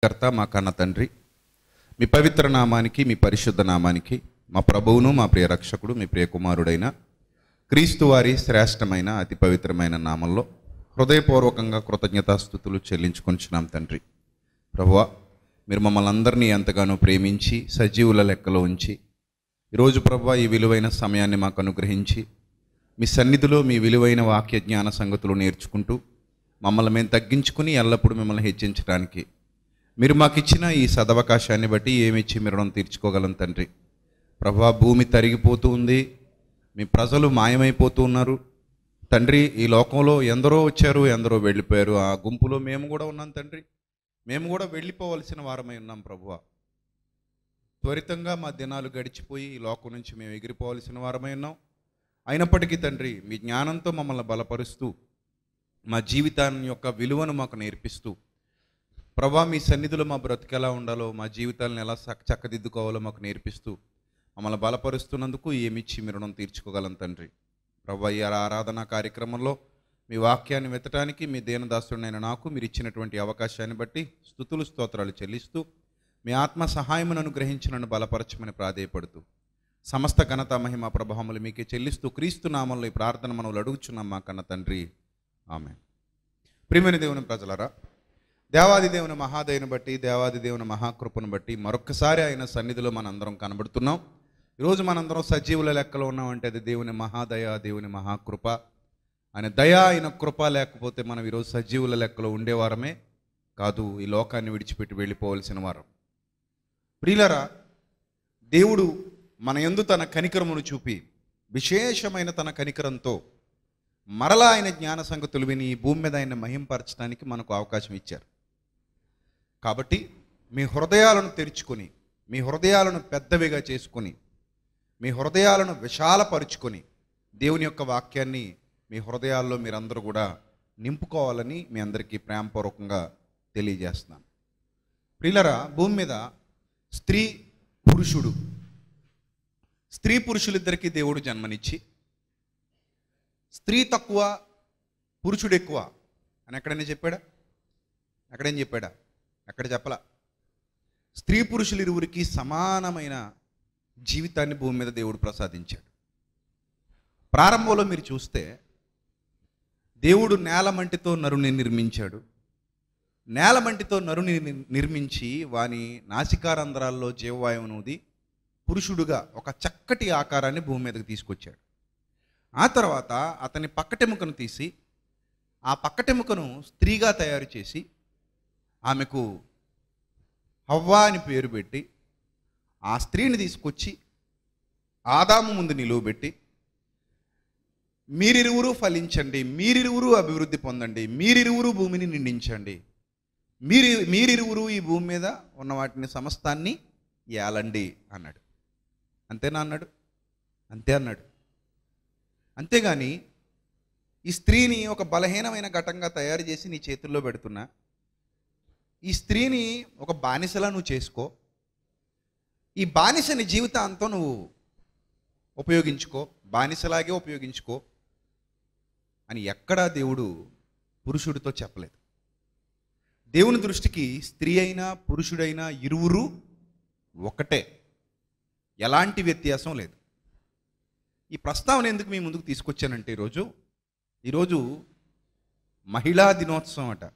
కర్త మా కన్న తండ్రి మీ పవిత్ర నామానికి మీ పరిశుద్ధ నామానికి మా ప్రభువును మా ప్రియ రక్షకుడు మీ ప్రియ కుమారుడైన క్రీస్తు వారి శ్రేష్టమైన అతి పవిత్రమైన నామంలో హృదయపూర్వకంగా కృతజ్ఞతాస్థుతులు చెల్లించుకొంచున్నాం తండ్రి ప్రభువా మీరు మమ్మల్ని అందరినీ ఎంతగానో ప్రేమించి సజీవుల లెక్కలో ఉంచి ఈరోజు ప్రభువా ఈ విలువైన సమయాన్ని మాకు అనుగ్రహించి మీ సన్నిధిలో మీ విలువైన వాక్య జ్ఞాన సంగతులు నేర్చుకుంటూ మమ్మల్ని మేము తగ్గించుకుని ఎల్లప్పుడూ మిమ్మల్ని హెచ్చించడానికి మీరు మాకు ఇచ్చిన ఈ సదవకాశాన్ని బట్టి ఏమిచ్చి మీరు రుణం తీర్చుకోగలం తండ్రి ప్రభా భూమి తరిగిపోతూ ఉంది మీ ప్రజలు మాయమైపోతూ ఉన్నారు తండ్రి ఈ లోకంలో ఎందరో వచ్చారు ఎందరో వెళ్ళిపోయారు ఆ గుంపులో మేము కూడా ఉన్నాం తండ్రి మేము కూడా వెళ్ళిపోవలసిన వారమై ఉన్నాం ప్రభువా త్వరితంగా మా దినాలు గడిచిపోయి ఈ లోకం నుంచి మేము ఎగిరిపోవలసిన వారమై ఉన్నాం అయినప్పటికీ తండ్రి మీ జ్ఞానంతో మమ్మల్ని బలపరుస్తూ మా జీవితాన్ని యొక్క విలువను మాకు నేర్పిస్తూ ప్రభా మీ సన్నిధిలో మా బ్రతుకు ఎలా ఉండాలో మా జీవితాలను ఎలా చక్క చక్కదిద్దుకోవాలో మాకు నేర్పిస్తూ మమ్మల్ని బలపరుస్తున్నందుకు ఏమిచ్చి మీ రుణం తీర్చుకోగలం తండ్రి ప్రభా ఈ ఆరాధన కార్యక్రమంలో మీ వాక్యాన్ని వెతటానికి మీ దేనదాసుడైన నాకు మీరు ఇచ్చినటువంటి అవకాశాన్ని బట్టి స్థుతులు స్తోత్రాలు చెల్లిస్తూ మీ ఆత్మ సహాయమును అనుగ్రహించి నన్ను బలపరచమని ప్రాధేయపడుతూ సమస్త ఘనత మహిమ ప్రభావములు మీకే చెల్లిస్తూ క్రీస్తు నామంలో ఈ ప్రార్థన మనవులు అడుగుచున్నాం మా కన్న తండ్రి ఆమె ప్రియమైన దేవుని ప్రజలరా దేవాది దేవుని మహాదయను బట్టి దేవాది దేవుని మహాకృపను బట్టి మరొక్కసారి ఆయన సన్నిధిలో మనందరం కనబడుతున్నాం ఈరోజు మనందరం సజీవుల లెక్కలో ఉన్నామంటే అది దేవుని మహాదయ దేవుని మహాకృప ఆయన దయ ఆయన కృప లేకపోతే మనం ఈరోజు సజీవుల లెక్కలో ఉండేవారమే కాదు ఈ లోకాన్ని విడిచిపెట్టి వెళ్ళిపోవలసిన వారం ప్రియులరా దేవుడు మన యందు తన కనికరమును చూపి విశేషమైన తన కనికరంతో మరలా ఆయన జ్ఞాన సంగతులు విని ఈ భూమి మీద ఆయన మహింపరచడానికి మనకు అవకాశం ఇచ్చారు కాబట్టి మీ హృదయాలను తెరుచుకొని మీ హృదయాలను పెద్దవిగా చేసుకొని మీ హృదయాలను విశాలపరుచుకొని దేవుని యొక్క వాక్యాన్ని మీ హృదయాల్లో మీరందరూ కూడా నింపుకోవాలని మీ అందరికీ ప్రేమపూర్వకంగా తెలియజేస్తున్నాను ప్రియులరా భూమి మీద స్త్రీ పురుషుడు స్త్రీ పురుషులిద్దరికీ దేవుడు జన్మనిచ్చి స్త్రీ తక్కువ పురుషుడు ఎక్కువ అని ఎక్కడైనా చెప్పాడా ఎక్కడైనా చెప్పాడా ఎక్కడ చెప్పలా స్త్రీ పురుషులు ఇరువురికి సమానమైన జీవితాన్ని భూమి మీద దేవుడు ప్రసాదించాడు ప్రారంభంలో మీరు చూస్తే దేవుడు నేలమంటితో నరుని నిర్మించాడు నేలమంటితో నరుని ని- నిర్మించి వాని నాసికారంధ్రాల్లో జీవవాయువునుది పురుషుడుగా ఒక చక్కటి ఆకారాన్ని భూమి మీదకి తీసుకొచ్చాడు ఆ తర్వాత అతని పక్కటెముకను తీసి ఆ పక్కటెముకను స్త్రీగా తయారు చేసి ఆమెకు హవ్వా అని పేరు పెట్టి ఆ స్త్రీని తీసుకొచ్చి ఆదాము ముందు నిలువబెట్టి మీరిరువురు ఫలించండి మీరిరువురు అభివృద్ధి పొందండి మీరిరువురు భూమిని నిండించండి మీరు మీరిరువురు ఈ భూమి మీద ఉన్న వాటిని సమస్తాన్ని ఏలండి అన్నాడు అంతేనా అన్నాడు అంతే అన్నాడు అంతేగాని ఈ స్త్రీని ఒక బలహీనమైన ఘటంగా తయారు చేసి నీ చేతుల్లో పెడుతున్నా ఈ స్త్రీని ఒక బానిసలా నువ్వు చేసుకో ఈ బానిసని జీవితాంతం నువ్వు ఉపయోగించుకో బానిసలాగే ఉపయోగించుకో అని ఎక్కడా దేవుడు పురుషుడితో చెప్పలేదు దేవుని దృష్టికి స్త్రీ అయినా పురుషుడైనా ఇరువురు ఒకటే ఎలాంటి వ్యత్యాసం లేదు ఈ ప్రస్తావన ఎందుకు మీ ముందుకు తీసుకొచ్చానంటే ఈరోజు ఈరోజు మహిళా దినోత్సవం అట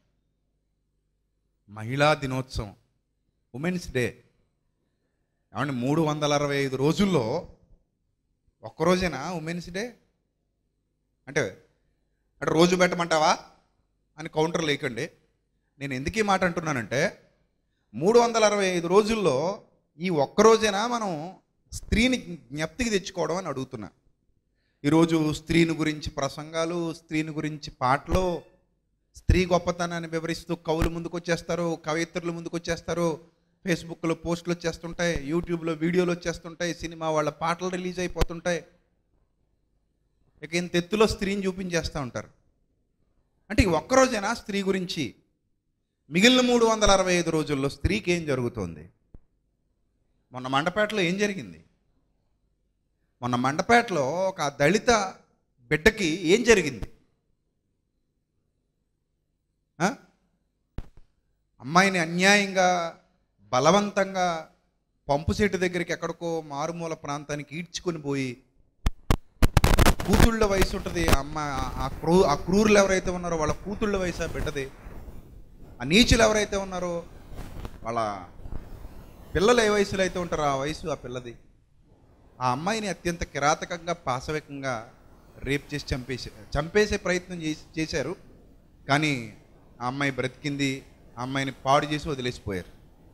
మహిళా దినోత్సవం ఉమెన్స్ డే ఏమంటే మూడు వందల అరవై ఐదు రోజుల్లో ఒక్కరోజేనా ఉమెన్స్ డే అంటే అంటే రోజు పెట్టమంటావా అని కౌంటర్ లేకండి నేను ఎందుకు ఈ మాట అంటున్నానంటే మూడు వందల అరవై ఐదు రోజుల్లో ఈ ఒక్కరోజేనా మనం స్త్రీని జ్ఞప్తికి తెచ్చుకోవడం అని అడుగుతున్నా ఈరోజు స్త్రీని గురించి ప్రసంగాలు స్త్రీని గురించి పాటలు స్త్రీ గొప్పతనాన్ని వివరిస్తూ కవులు ముందుకు వచ్చేస్తారు కవయిత్రులు ముందుకు వచ్చేస్తారు ఫేస్బుక్లో పోస్టులు వచ్చేస్తుంటాయి యూట్యూబ్లో వీడియోలు వచ్చేస్తుంటాయి సినిమా వాళ్ళ పాటలు రిలీజ్ అయిపోతుంటాయి ఇక ఇంత ఎత్తులో స్త్రీని చూపించేస్తూ ఉంటారు అంటే ఈ ఒక్కరోజేనా స్త్రీ గురించి మిగిలిన మూడు వందల అరవై ఐదు రోజుల్లో స్త్రీకి ఏం జరుగుతోంది మొన్న మండపేటలో ఏం జరిగింది మొన్న మండపేటలో ఒక దళిత బిడ్డకి ఏం జరిగింది ఆ? అమ్మాయిని అన్యాయంగా బలవంతంగా పంపు సెట్టు దగ్గరికి ఎక్కడికో మారుమూల ప్రాంతానికి ఈడ్చుకొని పోయి కూతుళ్ళ వయసు ఉంటుంది ఆ అమ్మ ఆ క్రూ ఆ క్రూరులు ఎవరైతే ఉన్నారో వాళ్ళ కూతుళ్ళ వయసు ఆ బిడ్డది ఆ నీచులు ఎవరైతే ఉన్నారో వాళ్ళ పిల్లలు ఏ వయసులో అయితే ఉంటారో ఆ వయసు ఆ పిల్లది ఆ అమ్మాయిని అత్యంత కిరాతకంగా పాశవికంగా రేప్ చేసి చంపేసి చంపేసే ప్రయత్నం చేసి చేశారు కానీ ఆ అమ్మాయి బ్రతికింది ఆ అమ్మాయిని పాడు చేసి వదిలేసిపోయారు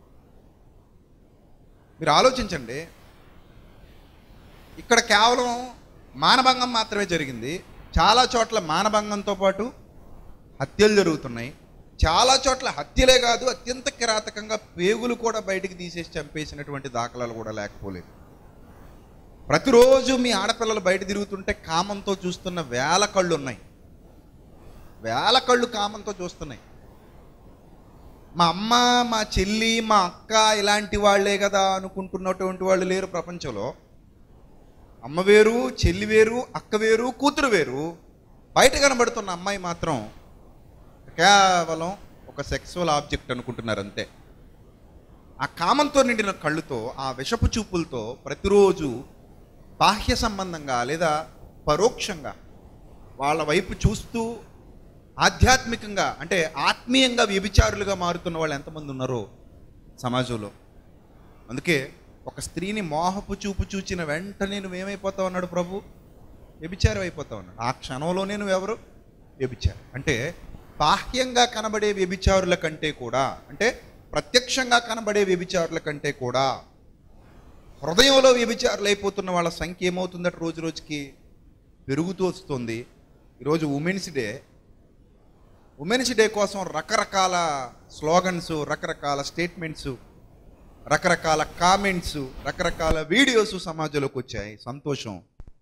మీరు ఆలోచించండి ఇక్కడ కేవలం మానభంగం మాత్రమే జరిగింది చాలా చోట్ల మానభంగంతో పాటు హత్యలు జరుగుతున్నాయి చాలా చోట్ల హత్యలే కాదు అత్యంత కిరాతకంగా పేగులు కూడా బయటికి తీసేసి చంపేసినటువంటి దాఖలాలు కూడా లేకపోలేదు ప్రతిరోజు మీ ఆడపిల్లలు బయట తిరుగుతుంటే కామంతో చూస్తున్న వేల కళ్ళు ఉన్నాయి వేల కళ్ళు కామంతో చూస్తున్నాయి మా అమ్మ మా చెల్లి మా అక్క ఇలాంటి వాళ్ళే కదా అనుకుంటున్నటువంటి వాళ్ళు లేరు ప్రపంచంలో అమ్మ వేరు చెల్లి వేరు అక్క వేరు కూతురు వేరు బయట కనబడుతున్న అమ్మాయి మాత్రం కేవలం ఒక సెక్సువల్ ఆబ్జెక్ట్ అనుకుంటున్నారు అంతే ఆ కామంతో నిండిన కళ్ళుతో ఆ విషపు చూపులతో ప్రతిరోజు బాహ్య సంబంధంగా లేదా పరోక్షంగా వాళ్ళ వైపు చూస్తూ ఆధ్యాత్మికంగా అంటే ఆత్మీయంగా వ్యభిచారులుగా మారుతున్న వాళ్ళు ఎంతమంది ఉన్నారో సమాజంలో అందుకే ఒక స్త్రీని మోహపు చూపు చూచిన వెంటనే నువ్వేమైపోతావు అన్నాడు ప్రభు వ్యభిచారం అయిపోతావు అన్నాడు ఆ క్షణంలోనే నువ్వెవరు వ్యభిచారం అంటే బాహ్యంగా కనబడే వ్యభిచారుల కంటే కూడా అంటే ప్రత్యక్షంగా కనబడే వ్యభిచారుల కంటే కూడా హృదయంలో వ్యభిచారులు అయిపోతున్న వాళ్ళ సంఖ్య ఏమవుతుందట రోజు రోజుకి పెరుగుతూ వస్తుంది ఈరోజు ఉమెన్స్ డే ఉమెన్స్ డే కోసం రకరకాల స్లోగన్స్ రకరకాల స్టేట్మెంట్స్ రకరకాల కామెంట్స్ రకరకాల వీడియోస్ సమాజంలోకి వచ్చాయి సంతోషం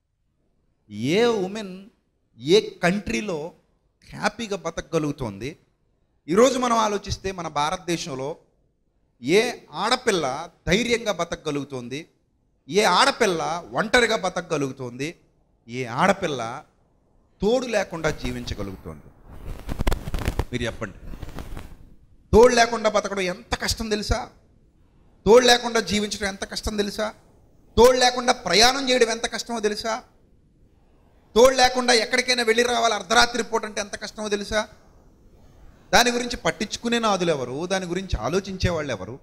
ఏ ఉమెన్ ఏ కంట్రీలో హ్యాపీగా బతకగలుగుతోంది ఈరోజు మనం ఆలోచిస్తే మన భారతదేశంలో ఏ ఆడపిల్ల ధైర్యంగా బతకగలుగుతోంది ఏ ఆడపిల్ల ఒంటరిగా బతకగలుగుతోంది ఏ ఆడపిల్ల తోడు లేకుండా జీవించగలుగుతోంది మీరు చెప్పండి తోడు లేకుండా బతకడం ఎంత కష్టం తెలుసా తోడు లేకుండా జీవించడం ఎంత కష్టం తెలుసా తోడు లేకుండా ప్రయాణం చేయడం ఎంత కష్టమో తెలుసా తోడు లేకుండా ఎక్కడికైనా వెళ్ళి రావాలి అర్ధరాత్రి పూట అంటే ఎంత కష్టమో తెలుసా దాని గురించి పట్టించుకునే నాదులు ఎవరు దాని గురించి ఆలోచించే వాళ్ళు ఎవరు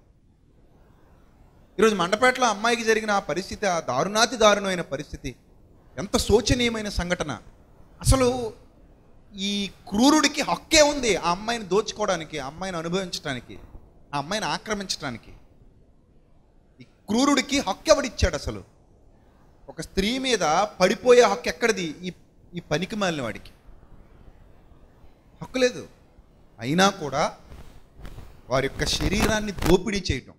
ఈరోజు మండపేటలో అమ్మాయికి జరిగిన ఆ పరిస్థితి ఆ దారుణాతి దారుణమైన పరిస్థితి ఎంత శోచనీయమైన సంఘటన అసలు ఈ క్రూరుడికి హక్కే ఉంది ఆ అమ్మాయిని దోచుకోవడానికి ఆ అమ్మాయిని అనుభవించడానికి ఆ అమ్మాయిని ఆక్రమించడానికి ఈ క్రూరుడికి హక్కు ఎవడిచ్చాడు అసలు ఒక స్త్రీ మీద పడిపోయే హక్కు ఎక్కడిది ఈ ఈ పనికి మాలిన వాడికి హక్కు లేదు అయినా కూడా వారి యొక్క శరీరాన్ని దోపిడీ చేయటం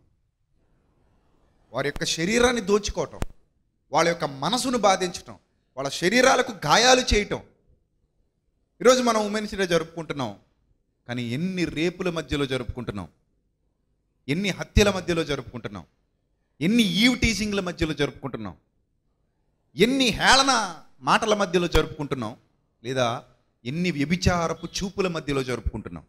వారి యొక్క శరీరాన్ని దోచుకోవటం వాళ్ళ యొక్క మనసును బాధించటం వాళ్ళ శరీరాలకు గాయాలు చేయటం ఈరోజు మనం ఉమెన్స్ డే జరుపుకుంటున్నాం కానీ ఎన్ని రేపుల మధ్యలో జరుపుకుంటున్నాం ఎన్ని హత్యల మధ్యలో జరుపుకుంటున్నాం ఎన్ని ఈవ్ టీసింగ్ల మధ్యలో జరుపుకుంటున్నాం ఎన్ని హేళన మాటల మధ్యలో జరుపుకుంటున్నాం లేదా ఎన్ని వ్యభిచారపు చూపుల మధ్యలో జరుపుకుంటున్నాం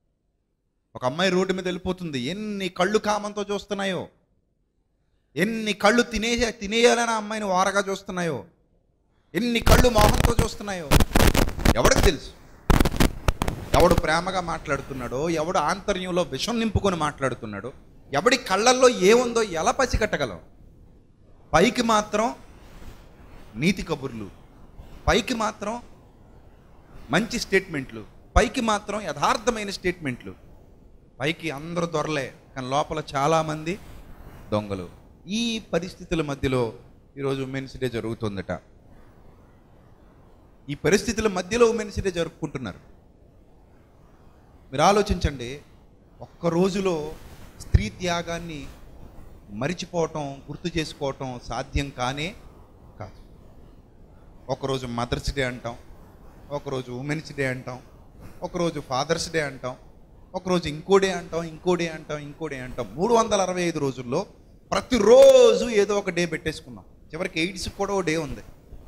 ఒక అమ్మాయి రోడ్డు మీద వెళ్ళిపోతుంది ఎన్ని కళ్ళు కామంతో చూస్తున్నాయో ఎన్ని కళ్ళు తినేసే తినేయాలని ఆ అమ్మాయిని వారగా చూస్తున్నాయో ఎన్ని కళ్ళు మోహంతో చూస్తున్నాయో ఎవడికి తెలుసు ఎవడు ప్రేమగా మాట్లాడుతున్నాడో ఎవడు ఆంతర్యంలో విషం నింపుకొని మాట్లాడుతున్నాడో ఎవడి కళ్ళల్లో ఏముందో ఎలా పసిగట్టగలం పైకి మాత్రం నీతి కబుర్లు పైకి మాత్రం మంచి స్టేట్మెంట్లు పైకి మాత్రం యథార్థమైన స్టేట్మెంట్లు పైకి అందరూ దొరలే కానీ లోపల చాలామంది దొంగలు ఈ పరిస్థితుల మధ్యలో ఈరోజు ఉమెన్స్ డే జరుగుతుందట ఈ పరిస్థితుల మధ్యలో ఉమెన్స్ డే జరుపుకుంటున్నారు మీరు ఆలోచించండి ఒక్క రోజులో స్త్రీ త్యాగాన్ని మరిచిపోవటం గుర్తు చేసుకోవటం సాధ్యం కానే కాదు ఒకరోజు మదర్స్ డే అంటాం ఒకరోజు ఉమెన్స్ డే అంటాం ఒకరోజు ఫాదర్స్ డే అంటాం ఒకరోజు ఇంకో డే అంటాం ఇంకో డే అంటాం ఇంకో డే అంటాం మూడు వందల అరవై ఐదు రోజుల్లో ప్రతిరోజు ఏదో ఒక డే పెట్టేసుకున్నాం చివరికి ఎయిడ్స్ కూడా ఓ డే ఉంది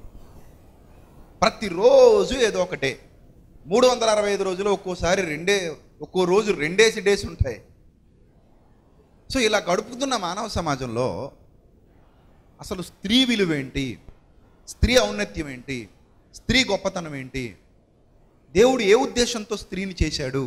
ప్రతిరోజు ఏదో ఒక డే మూడు వందల అరవై ఐదు రోజులు ఒక్కోసారి రెండే ఒక్కో రోజు రెండేసి డేస్ ఉంటాయి సో ఇలా గడుపుతున్న మానవ సమాజంలో అసలు స్త్రీ విలువ ఏంటి స్త్రీ ఔన్నత్యం ఏంటి స్త్రీ గొప్పతనం ఏంటి దేవుడు ఏ ఉద్దేశంతో స్త్రీని చేశాడు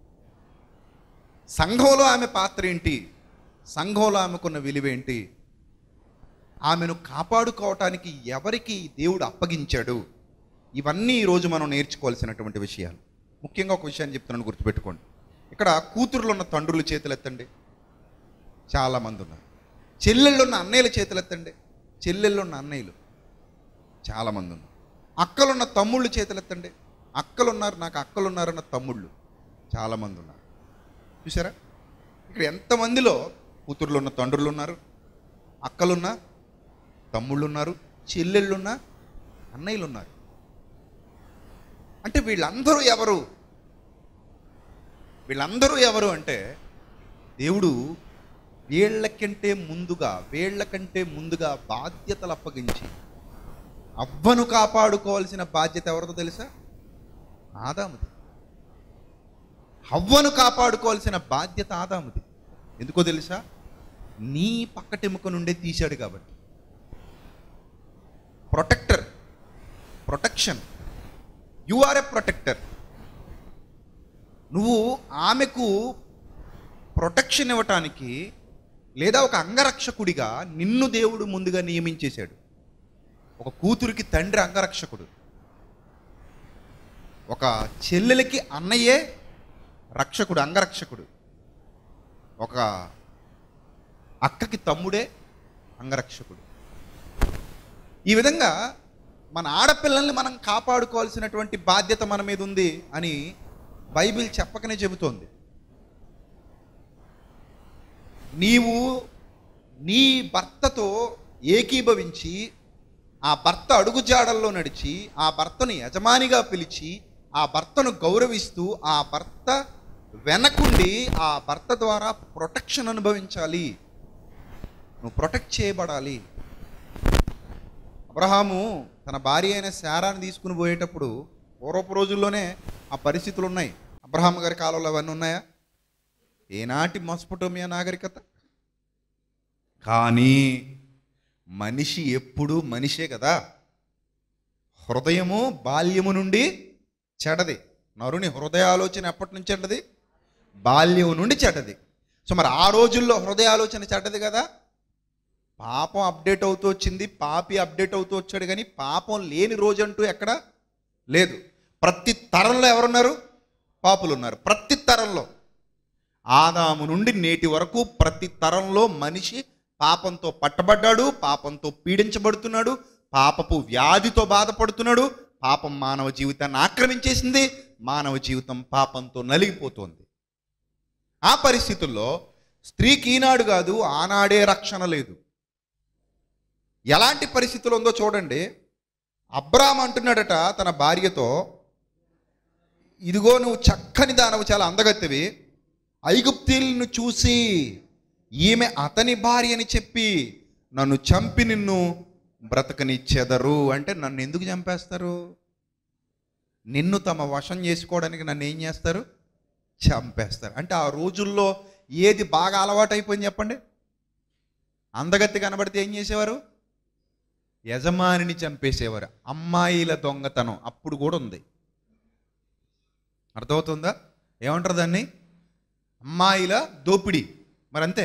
సంఘంలో ఆమె పాత్ర ఏంటి సంఘంలో ఆమెకున్న విలువ ఏంటి ఆమెను కాపాడుకోవటానికి ఎవరికి దేవుడు అప్పగించాడు ఇవన్నీ ఈరోజు మనం నేర్చుకోవాల్సినటువంటి విషయాలు ముఖ్యంగా ఒక విషయాన్ని చెప్తున్నాను గుర్తుపెట్టుకోండి ఇక్కడ కూతురులు ఉన్న తండ్రులు చేతులు ఎత్తండి చాలామంది ఉన్నారు చెల్లెళ్ళు ఉన్న అన్నయ్యల చేతులు ఎత్తండి చెల్లెళ్ళు ఉన్న అన్నయ్యలు చాలామంది ఉన్నారు అక్కలున్న తమ్ముళ్ళు చేతులు ఎత్తండి అక్కలు ఉన్నారు నాకు అక్కలు ఉన్నారన్న తమ్ముళ్ళు చాలామంది ఉన్నారు చూసారా ఇక్కడ ఎంతమందిలో కూతుర్లు ఉన్న తండ్రులు ఉన్నారు అక్కలున్నా తమ్ముళ్ళు ఉన్నారు చెల్లెళ్ళున్నా అన్నయ్యలు ఉన్నారు అంటే వీళ్ళందరూ ఎవరు వీళ్ళందరూ ఎవరు అంటే దేవుడు వీళ్ళకంటే ముందుగా వీళ్ళకంటే ముందుగా బాధ్యతలు అప్పగించి అవ్వను కాపాడుకోవాల్సిన బాధ్యత ఎవరిదో తెలుసా ఆదాముది హవ్వను కాపాడుకోవాల్సిన బాధ్యత ఆదాముది ఎందుకో తెలుసా నీ పక్కటెముక నుండే తీశాడు కాబట్టి protector protection you are a protector నువ్వు ఆమెకు ప్రొటెక్షన్ ఇవ్వటానికి లేదా ఒక అంగరక్షకుడిగా నిన్ను దేవుడు ముందుగా నియమించేశాడు ఒక కూతురికి తండ్రి అంగరక్షకుడు ఒక చెల్లెలకి అన్నయ్యే రక్షకుడు అంగరక్షకుడు ఒక అక్కకి తమ్ముడే అంగరక్షకుడు ఈ విధంగా మన ఆడపిల్లల్ని మనం కాపాడుకోవాల్సినటువంటి బాధ్యత మన మీద ఉంది అని బైబిల్ చెప్పకనే చెబుతోంది నీవు నీ భర్తతో ఏకీభవించి ఆ భర్త అడుగుజాడల్లో నడిచి ఆ భర్తను యజమానిగా పిలిచి ఆ భర్తను గౌరవిస్తూ ఆ భర్త వెనకుండి ఆ భర్త ద్వారా ప్రొటెక్షన్ అనుభవించాలి నువ్వు ప్రొటెక్ట్ చేయబడాలి అబ్రహాము తన భార్య అయిన శారాన్ని తీసుకుని పోయేటప్పుడు పూర్వపు రోజుల్లోనే ఆ పరిస్థితులు ఉన్నాయి అబ్రహాం గారి కాలంలో అవన్నీ ఉన్నాయా ఏనాటి మొసపటోమియా నాగరికత కానీ మనిషి ఎప్పుడూ మనిషే కదా హృదయము బాల్యము నుండి చెడది నరుని హృదయాలోచన ఎప్పటి నుంచి చెడ్డది బాల్యం నుండి చెడ్డది సో మరి ఆ రోజుల్లో హృదయాలోచన చెడ్డది కదా పాపం అప్డేట్ అవుతూ వచ్చింది పాపి అప్డేట్ అవుతూ వచ్చాడు కానీ పాపం లేని రోజు అంటూ ఎక్కడ లేదు ప్రతి తరంలో ఎవరున్నారు పాపులు ఉన్నారు ప్రతి తరంలో ఆదాము నుండి నేటి వరకు ప్రతి తరంలో మనిషి పాపంతో పట్టబడ్డాడు పాపంతో పీడించబడుతున్నాడు పాపపు వ్యాధితో బాధపడుతున్నాడు పాపం మానవ జీవితాన్ని ఆక్రమించేసింది మానవ జీవితం పాపంతో నలిగిపోతోంది ఆ పరిస్థితుల్లో స్త్రీకి ఈనాడు కాదు ఆనాడే రక్షణ లేదు ఎలాంటి పరిస్థితులు ఉందో చూడండి అబ్రామ్ అంటున్నాడట తన భార్యతో ఇదిగో నువ్వు చక్కని దానవు చాలా అందగత్తెవి ఐగుప్తీలను చూసి ఈమె అతని భార్య అని చెప్పి నన్ను చంపి నిన్ను బ్రతకనిచ్చెదరు అంటే నన్ను ఎందుకు చంపేస్తారు నిన్ను తమ వశం చేసుకోవడానికి నన్ను ఏం చేస్తారు చంపేస్తారు అంటే ఆ రోజుల్లో ఏది బాగా అలవాటైపోయింది చెప్పండి అందగత్తి కనబడితే ఏం చేసేవారు యజమానిని చంపేసేవారు అమ్మాయిల దొంగతనం అప్పుడు కూడా ఉంది అర్థమవుతుందా ఏమంటారు దాన్ని అమ్మాయిల దోపిడీ మరి అంతే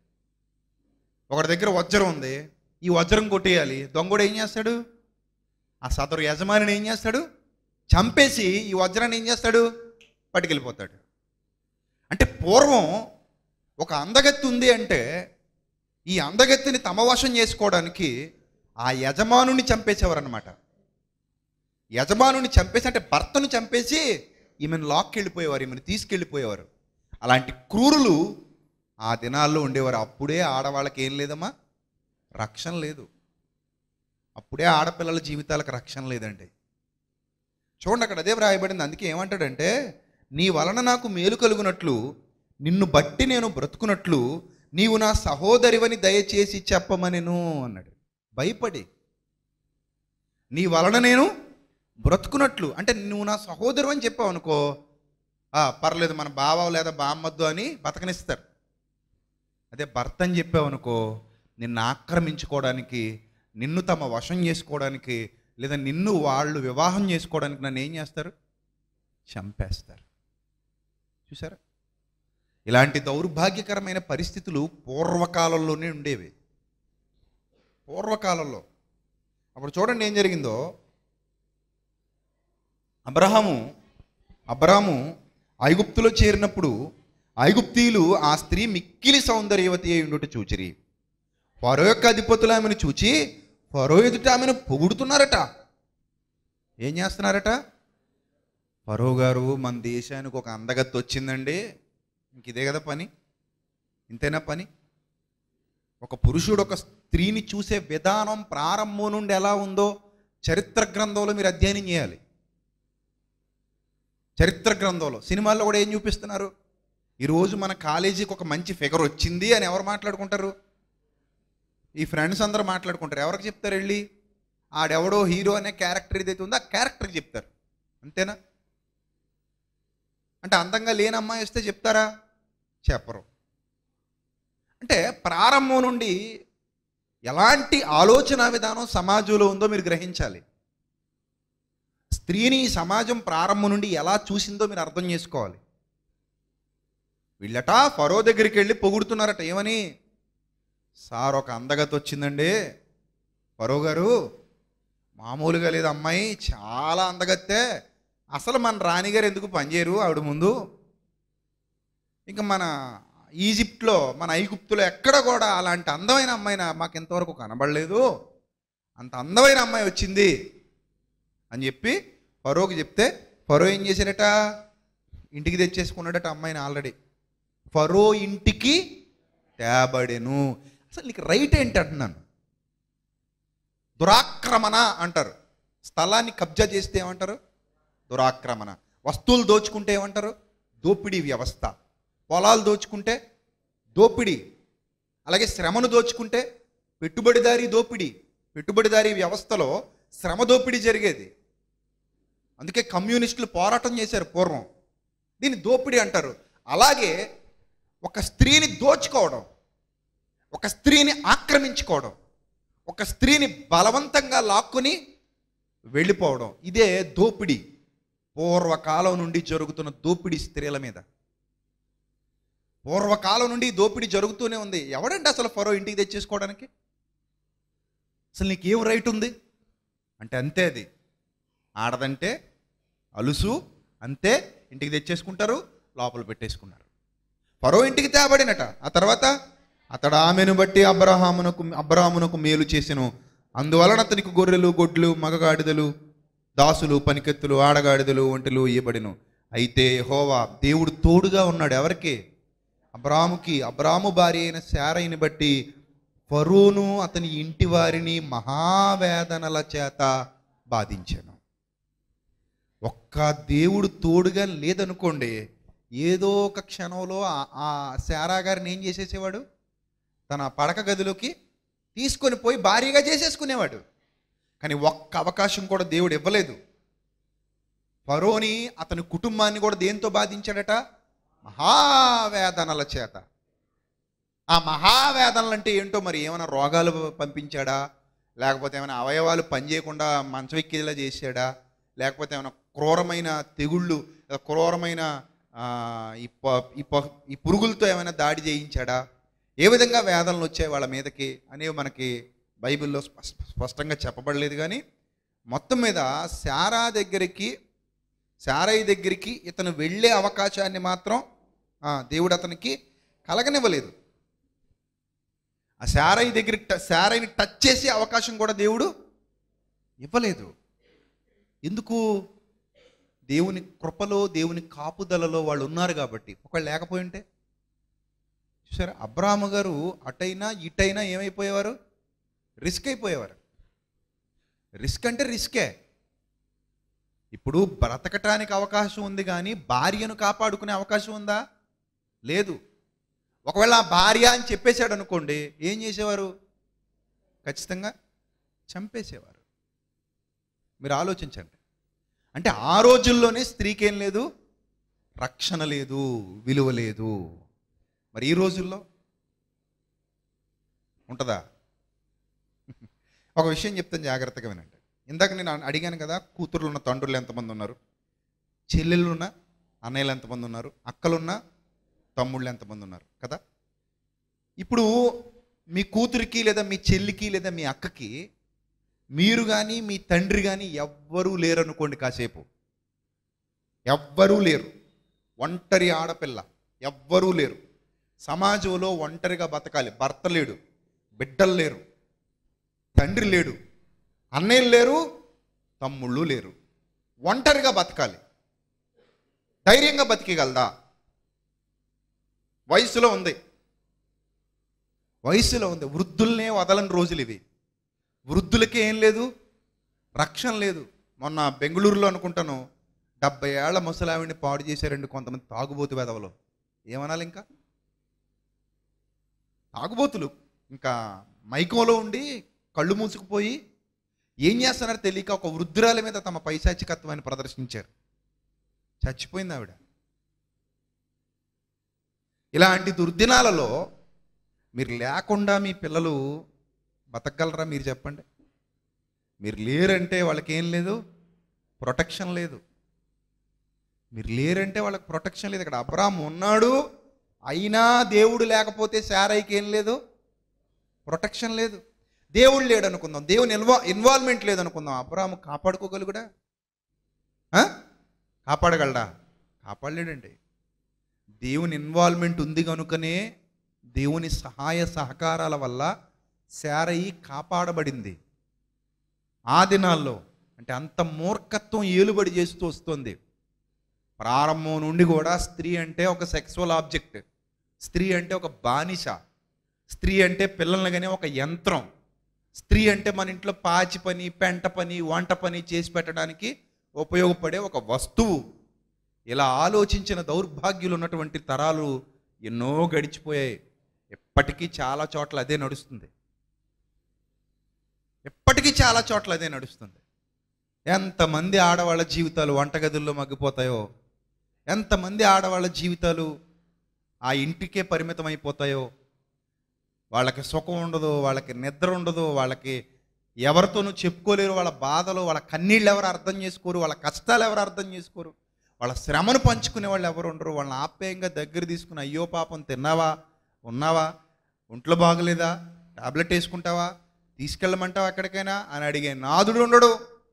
ఒకటి దగ్గర వజ్రం ఉంది ఈ వజ్రం కొట్టేయాలి దొంగడు ఏం చేస్తాడు ఆ సదరు యజమానిని ఏం చేస్తాడు చంపేసి ఈ వజ్రాన్ని ఏం చేస్తాడు పట్టుకెళ్ళిపోతాడు అంటే పూర్వం ఒక అందగత్తి ఉంది అంటే ఈ అందగత్తిని తమ వశం చేసుకోవడానికి ఆ యజమానుని చంపేసేవారు అనమాట యజమానుని చంపేసి అంటే భర్తను చంపేసి ఈమెను లాక్కి వెళ్ళిపోయేవారు ఈమెను తీసుకెళ్ళిపోయేవారు అలాంటి క్రూరులు ఆ దినాల్లో ఉండేవారు అప్పుడే ఆడవాళ్ళకి ఏం లేదమ్మా రక్షణ లేదు అప్పుడే ఆడపిల్లల జీవితాలకు రక్షణ లేదండి చూడండి అక్కడ అదే వ్రాయబడింది అందుకే ఏమంటాడంటే నీ వలన నాకు మేలు కలుగునట్లు నిన్ను బట్టి నేను బ్రతుకున్నట్లు నీవు నా సహోదరివని దయచేసి చెప్పమనెను అన్నాడు భయపడి నీ వలన నేను బ్రతుకున్నట్లు అంటే నువ్వు నా సహోదరు అని చెప్పావు అనుకో "ఆ, పర్లేదు మన బావ లేదా బామ్మద్దు అని బతకనిస్తారు అదే భర్త అని చెప్పావు అనుకో నిన్ను ఆక్రమించుకోవడానికి నిన్ను తమ వశం చేసుకోవడానికి లేదా నిన్ను వాళ్ళు వివాహం చేసుకోవడానికి నన్ను ఏం చేస్తారు చంపేస్తారు చూసారా ఇలాంటి దౌర్భాగ్యకరమైన పరిస్థితులు పూర్వకాలంలోనే ఉండేవి పూర్వకాలంలో అప్పుడు చూడండి ఏం జరిగిందో అబ్రహాము అబ్రహాము ఐగుప్తులో చేరినప్పుడు ఐగుప్తీయులు ఆ స్త్రీ మిక్కిలి సౌందర్యవతి అయి ఉండుట చూచిరి ఫరో యొక్క అధిపతులు ఆమెను చూచి ఫరో ఎదుట ఆమెను పొగుడుతున్నారట ఏం చేస్తున్నారట ఫరో గారు మన దేశానికి ఒక అందగత్తు వచ్చిందండి ఇంక ఇదే కదా పని ఇంతేనా పని ఒక పురుషుడు ఒక స్త్రీని చూసే విధానం ప్రారంభం నుండి ఎలా ఉందో చరిత్ర గ్రంథంలో మీరు అధ్యయనం చేయాలి చరిత్ర గ్రంథంలో సినిమాల్లో కూడా ఏం చూపిస్తున్నారు ఈరోజు మన కాలేజీకి ఒక మంచి ఫిగర్ వచ్చింది అని ఎవరు మాట్లాడుకుంటారు ఈ ఫ్రెండ్స్ అందరూ మాట్లాడుకుంటారు ఎవరికి చెప్తారు వెళ్ళి ఆడెవడో హీరో అనే క్యారెక్టర్ ఏదైతే ఉందో ఆ క్యారెక్టర్కి చెప్తారు అంతేనా అంటే అందంగా లేని అమ్మాయి వస్తే చెప్తారా చెప్పరు అంటే ప్రారంభం నుండి ఎలాంటి ఆలోచన విధానం సమాజంలో ఉందో మీరు గ్రహించాలి స్త్రీని ఈ సమాజం ప్రారంభం నుండి ఎలా చూసిందో మీరు అర్థం చేసుకోవాలి వీళ్ళట ఫరో దగ్గరికి వెళ్ళి పొగుడుతున్నారట ఏమని సార్ ఒక అందగత వచ్చిందండి ఫరో గారు మామూలుగా లేదు అమ్మాయి చాలా అందగత్తే అసలు మన రాణిగారు ఎందుకు పనిచేయరు ఆవిడ ముందు ఇంకా మన ఈజిప్ట్లో మన ఐగుప్తులో ఎక్కడ కూడా అలాంటి అందమైన అమ్మాయి నా- మాకు ఇంతవరకు కనబడలేదు అంత అందమైన అమ్మాయి వచ్చింది అని చెప్పి ఫరోకి చెప్తే ఫరో ఏం చేశాడట ఇంటికి తెచ్చేసుకున్నాడట అమ్మాయిని ఆల్రెడీ ఫరో ఇంటికి తేబడెను అసలు నీకు రైట్ ఏంటి అంటున్నాను దురాక్రమణ అంటారు స్థలాన్ని కబ్జా చేస్తే ఏమంటారు దురాక్రమణ వస్తువులు దోచుకుంటే ఏమంటారు దోపిడీ వ్యవస్థ పొలాలు దోచుకుంటే దోపిడీ అలాగే శ్రమను దోచుకుంటే పెట్టుబడిదారీ దోపిడీ పెట్టుబడిదారీ వ్యవస్థలో శ్రమ దోపిడీ జరిగేది అందుకే కమ్యూనిస్టులు పోరాటం చేశారు పూర్వం దీన్ని దోపిడీ అంటారు అలాగే ఒక స్త్రీని దోచుకోవడం ఒక స్త్రీని ఆక్రమించుకోవడం ఒక స్త్రీని బలవంతంగా లాక్కుని వెళ్ళిపోవడం ఇదే దోపిడీ పూర్వకాలం నుండి జరుగుతున్న దోపిడీ స్త్రీల మీద పూర్వకాలం నుండి ఈ దోపిడీ జరుగుతూనే ఉంది ఎవడండి అసలు ఫరో ఇంటికి తెచ్చేసుకోవడానికి అసలు నీకు ఏం రైట్ ఉంది అంటే అంతే అది ఆడదంటే అలుసు అంతే ఇంటికి తెచ్చేసుకుంటారు లోపల పెట్టేసుకున్నారు ఫరో ఇంటికి తేబడినట ఆ తర్వాత అతడు ఆమెను బట్టి అబ్రహామునకు అబ్రహామునకు మేలు చేసెను అందువలన అతనికి గొర్రెలు గొడ్లు మగగాడిదలు దాసులు పనికెత్తులు ఆడగాడిదలు ఒంటెలు ఇయ్యబడిను అయితే హోవా దేవుడు తోడుగా ఉన్నాడు ఎవరికి అబ్రాముకి అబ్రాము భార్య అయిన శారయిని బట్టి ఫరోను అతని ఇంటి వారిని మహావేదనల చేత బాధించాను ఒక్క దేవుడు తోడుగా లేదనుకోండి ఏదో ఒక క్షణంలో ఆ- ఆ శారా గారిని ఏం చేసేసేవాడు తన పడక గదిలోకి తీసుకొని పోయి భారీగా చేసేసుకునేవాడు కానీ ఒక్క అవకాశం కూడా దేవుడు ఇవ్వలేదు ఫరోని అతని కుటుంబాన్ని కూడా దేంతో బాధించాడట మహావేదనల చేత ఆ మహావేదనలు అంటే ఏంటో మరి ఏమైనా రోగాలు పంపించాడా లేకపోతే ఏమైనా అవయవాలు పనిచేయకుండా మంచం ఎక్కేలా చేశాడా లేకపోతే ఏమైనా క్రూరమైన తెగుళ్ళు లేదా క్రూరమైన ఆ, ఈ ప- ఈ ప- ఈ పురుగులతో ఏమైనా దాడి చేయించాడా ఏ విధంగా వేదనలు వచ్చాయి వాళ్ళ మీదకి అనేవి మనకి బైబిల్లో స్పష్ట- స్పష్టంగా చెప్పబడలేదు కానీ మొత్తం మీద శారా దగ్గరికి శారయ్య దగ్గరికి ఇతను వెళ్ళే అవకాశాన్ని మాత్రం ఆ, దేవుడు అతనికి కలగనివ్వలేదు ఆ శారయ్య దగ్గర ట- శారయ్యని టచ్ చేసే అవకాశం కూడా దేవుడు ఇవ్వలేదు ఎందుకు దేవుని కృపలో దేవుని కాపుదలలో వాళ్ళు ఉన్నారు కాబట్టి ఒకవేళ లేకపోయింటే చూసారా అబ్రాహ్మ గారు అటైనా ఇటైనా ఏమైపోయేవారు రిస్క్ అయిపోయేవారు రిస్క్ అంటే రిస్కే ఇప్పుడు బ్రతకటానికి అవకాశం ఉంది కానీ భార్యను కాపాడుకునే అవకాశం ఉందా లేదు ఒకవేళ ఆ భార్య అని చెప్పేశాడు అనుకోండి ఏం చేసేవారు ఖచ్చితంగా చంపేసేవారు మీరు ఆలోచించండి అంటే ఆ రోజుల్లోనే స్త్రీకి ఏం లేదు రక్షణ లేదు విలువ లేదు మరి ఈ రోజుల్లో ఉంటుందా ఒక విషయం చెప్తాను జాగ్రత్తగా వినండి ఇందాక నేను అడిగాను కదా కూతుర్లు ఉన్న తండ్రులు ఎంతమంది ఉన్నారు చెల్లెళ్ళు ఉన్న అన్నయ్యలు ఎంతమంది ఉన్నారు అక్కలున్న తమ్ముళ్ళు ఎంతమంది ఉన్నారు కదా ఇప్పుడు మీ కూతురికి లేదా మీ చెల్లికి లేదా మీ అక్కకి మీరు కానీ మీ తండ్రి కానీ ఎవ్వరూ లేరు అనుకోండి కాసేపు ఎవ్వరూ లేరు ఒంటరి ఆడపిల్ల ఎవ్వరూ లేరు సమాజంలో ఒంటరిగా బతకాలి భర్త లేడు బిడ్డలు లేరు తండ్రి లేడు అన్నయ్యలు లేరు తమ్ముళ్ళు లేరు ఒంటరిగా బతకాలి ధైర్యంగా బతికేయగలదా వయసులో ఉంది వయసులో ఉంది వృద్ధుల్నే వదలని రోజులు ఇవి వృద్ధులకి ఏం లేదు రక్షణ లేదు మొన్న బెంగళూరులో అనుకుంటాను డెబ్బై ఏళ్ల ముసలావిడిని పాడు చేశారండి కొంతమంది తాగుబోతు వెదవలు ఏమనాలి ఇంకా తాగుబోతులు ఇంకా మైకంలో ఉండి కళ్ళు మూసుకుపోయి ఏం చేస్తున్నారో తెలియక ఒక వృద్ధురాలి మీద తమ పైశాచికత్వాన్ని ప్రదర్శించారు చచ్చిపోయింది ఆవిడ ఇలాంటి దుర్దినాలలో మీరు లేకుండా మీ పిల్లలు బతకగలరా మీరు చెప్పండి మీరు లేరంటే వాళ్ళకి ఏం లేదు ప్రొటెక్షన్ లేదు మీరు లేరంటే వాళ్ళకి ప్రొటెక్షన్ లేదు ఇక్కడ అబ్రామ్ ఉన్నాడు అయినా దేవుడు లేకపోతే శారైకి ఏం లేదు ప్రొటెక్షన్ లేదు దేవుడు లేడు అనుకుందాం దేవుని ఇన్వా ఇన్వాల్వ్మెంట్ లేదు అనుకుందాం అబ్రాము కాపాడుకోగలుగుడా ఆ? కాపాడగలడా కాపాడలేడండి దేవుని ఇన్వాల్వ్మెంట్ ఉంది కనుకనే దేవుని సహాయ సహకారాల వల్ల శారయి కాపాడబడింది ఆ దినాల్లో అంటే అంత మూర్ఖత్వం ఏలుబడి చేస్తూ వస్తుంది ప్రారంభం నుండి కూడా స్త్రీ అంటే ఒక సెక్సువల్ ఆబ్జెక్ట్ స్త్రీ అంటే ఒక బానిస స్త్రీ అంటే పిల్లల్ని కానీ ఒక యంత్రం స్త్రీ అంటే మన ఇంట్లో పాచి పని పెంట పని వంట పని చేసి పెట్టడానికి ఉపయోగపడే ఒక వస్తువు ఇలా ఆలోచించిన దౌర్భాగ్యులు ఉన్నటువంటి తరాలు ఎన్నో గడిచిపోయాయి ఎప్పటికీ చాలా చోట్ల అదే నడుస్తుంది ఎప్పటికీ చాలా చోట్ల అదే నడుస్తుంది ఎంతమంది ఆడవాళ్ళ జీవితాలు వంటగదుల్లో మగ్గిపోతాయో ఎంతమంది ఆడవాళ్ళ జీవితాలు ఆ ఇంటికే పరిమితం అయిపోతాయో వాళ్ళకి సుఖం ఉండదు వాళ్ళకి నిద్ర ఉండదు వాళ్ళకి ఎవరితోనూ చెప్పుకోలేరు వాళ్ళ బాధలు వాళ్ళ కన్నీళ్ళు ఎవరు అర్థం చేసుకోరు వాళ్ళ కష్టాలు ఎవరు అర్థం చేసుకోరు వాళ్ళ శ్రమను పంచుకునే వాళ్ళు ఎవరు ఉండరు వాళ్ళని ఆప్యాయంగా దగ్గర తీసుకుని అయ్యో పాపం తిన్నావా ఉన్నావా ఒంట్లో బాగలేదా టాబ్లెట్ వేసుకుంటావా తీసుకెళ్ళమంటావా ఎక్కడికైనా అని అడిగే నాదుడు ఉండడు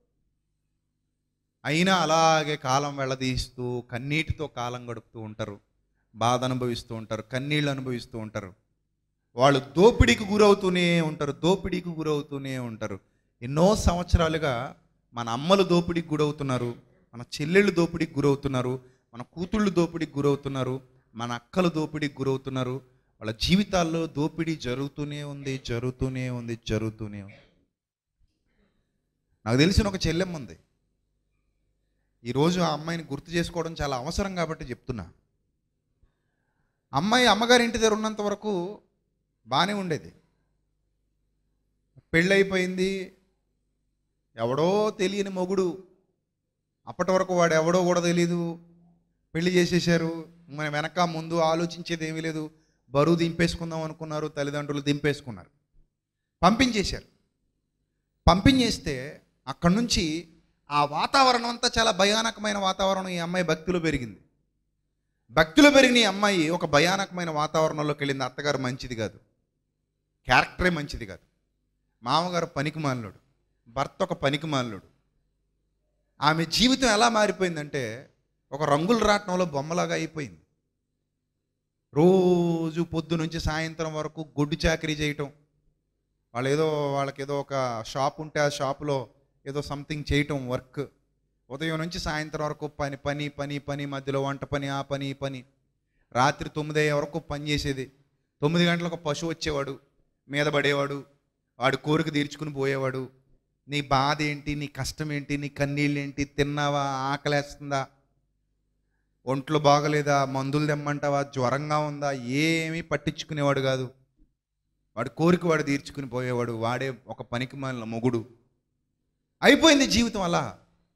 అయినా అలాగే కాలం వెళ్ళదీస్తూ కన్నీటితో కాలం గడుపుతూ ఉంటారు బాధ అనుభవిస్తూ ఉంటారు కన్నీళ్ళు అనుభవిస్తూ ఉంటారు వాళ్ళు దోపిడీకి గురవుతూనే ఉంటారు దోపిడీకి గురవుతూనే ఉంటారు ఎన్నో సంవత్సరాలుగా మన అమ్మలు దోపిడీకి గురవుతున్నారు మన చెల్లెళ్ళు దోపిడీకి గురవుతున్నారు మన కూతుళ్ళు దోపిడీకి గురవుతున్నారు మన అక్కలు దోపిడీకి గురవుతున్నారు వాళ్ళ జీవితాల్లో దోపిడీ జరుగుతూనే ఉంది జరుగుతూనే ఉంది జరుగుతూనే ఉంది నాకు తెలిసిన ఒక చెల్లెమ్మ ఉంది ఈరోజు ఆ అమ్మాయిని గుర్తు చేసుకోవడం చాలా అవసరం కాబట్టి చెప్తున్నా అమ్మాయి అమ్మగారి ఇంటి దగ్గర ఉన్నంత వరకు బాగానే ఉండేది పెళ్ళైపోయింది ఎవడో తెలియని మొగుడు అప్పటి వరకు వాడు ఎవడో కూడా తెలియదు పెళ్లి చేసేసారు మన వెనక ముందు ఆలోచించేది ఏమీ లేదు బరువు దింపేసుకుందాం అనుకున్నారు తల్లిదండ్రులు దింపేసుకున్నారు పంపించేశారు పంపించేస్తే అక్కడి నుంచి ఆ వాతావరణం అంతా చాలా భయానకమైన వాతావరణం ఈ అమ్మాయి భక్తిలో పెరిగింది భక్తిలో పెరిగిన ఈ అమ్మాయి ఒక భయానకమైన వాతావరణంలోకి వెళ్ళింది అత్తగారు మంచిది కాదు క్యారెక్టరే మంచిది కాదు మామగారు పనికి మాలినోడు భర్త ఒక పనికి మాలినోడు ఆమె జీవితం ఎలా మారిపోయిందంటే ఒక రంగుల రాట్నంలో బొమ్మలాగా అయిపోయింది రోజు పొద్దు నుంచి సాయంత్రం వరకు గొడ్డు చాకరీ చేయటం వాళ్ళు ఏదో వాళ్ళకి ఏదో ఒక షాప్ ఉంటే ఆ షాపులో ఏదో సంథింగ్ చేయటం వర్క్ ఉదయం నుంచి సాయంత్రం వరకు పని పని పని పని మధ్యలో వంట పని ఆ పని ఈ పని రాత్రి తొమ్మిది అయ్యే వరకు పని చేసేది తొమ్మిది గంటలకు పశువు వచ్చేవాడు మీద పడేవాడు వాడు కోరిక తీర్చుకుని పోయేవాడు నీ బాధ ఏంటి నీ కష్టం ఏంటి నీ కన్నీళ్ళు ఏంటి తిన్నావా ఆకలేస్తుందా ఒంట్లో బాగలేదా మందులు తెమ్మంటావా జ్వరంగా ఉందా ఏమీ పట్టించుకునేవాడు కాదు వాడు కోరిక వాడు తీర్చుకుని పోయేవాడు వాడే ఒక పనికి మాలిన మొగుడు అయిపోయింది జీవితం అలా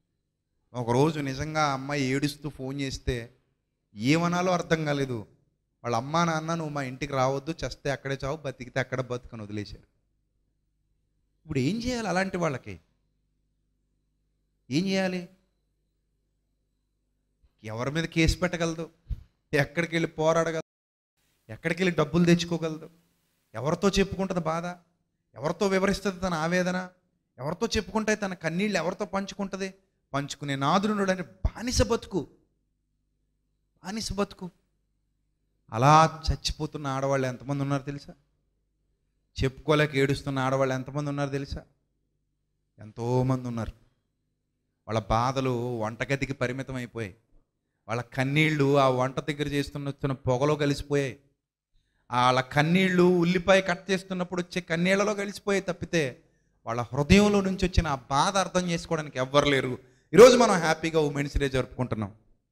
ఒకరోజు నిజంగా ఆ అమ్మాయి ఏడుస్తూ ఫోన్ చేస్తే ఏమనాలో అర్థం కాలేదు వాళ్ళ అమ్మా నాన్న నువ్వు మా ఇంటికి రావద్దు చస్తే అక్కడే చావు బతికితే అక్కడ బతుకని వదిలేశారు ఇప్పుడు ఏం చేయాలి అలాంటి వాళ్ళకి ఏం చేయాలి ఎవరి మీద కేసు పెట్టగలదు ఎక్కడికి వెళ్ళి పోరాడగలదు ఎక్కడికి వెళ్ళి డబ్బులు తెచ్చుకోగలదు ఎవరితో చెప్పుకుంటుంది బాధ ఎవరితో వివరిస్తుంది తన ఆవేదన ఎవరితో చెప్పుకుంటే తన కన్నీళ్ళు ఎవరితో పంచుకుంటుంది పంచుకునే నాదుడు అంటే బానిస బతుకు బానిస బతుకు అలా చచ్చిపోతున్న ఆడవాళ్ళు ఎంతమంది ఉన్నారు తెలుసా చెప్పుకోలేక ఏడుస్తున్న ఆడవాళ్ళు ఎంతమంది ఉన్నారు తెలుసా ఎంతోమంది ఉన్నారు వాళ్ళ బాధలు వంటగదికి పరిమితం అయిపోయాయి వాళ్ళ కన్నీళ్ళు ఆ వంట దగ్గర చేస్తున్న వస్తున్న పొగలో కలిసిపోయాయి వాళ్ళ కన్నీళ్ళు ఉల్లిపాయ కట్ చేస్తున్నప్పుడు వచ్చే కన్నీళ్లలో కలిసిపోయాయి తప్పితే వాళ్ళ హృదయంలో నుంచి వచ్చిన ఆ బాధ అర్థం చేసుకోవడానికి ఎవ్వరు లేరు ఈరోజు మనం హ్యాపీగా ఉమెన్స్ డే జరుపుకుంటున్నాం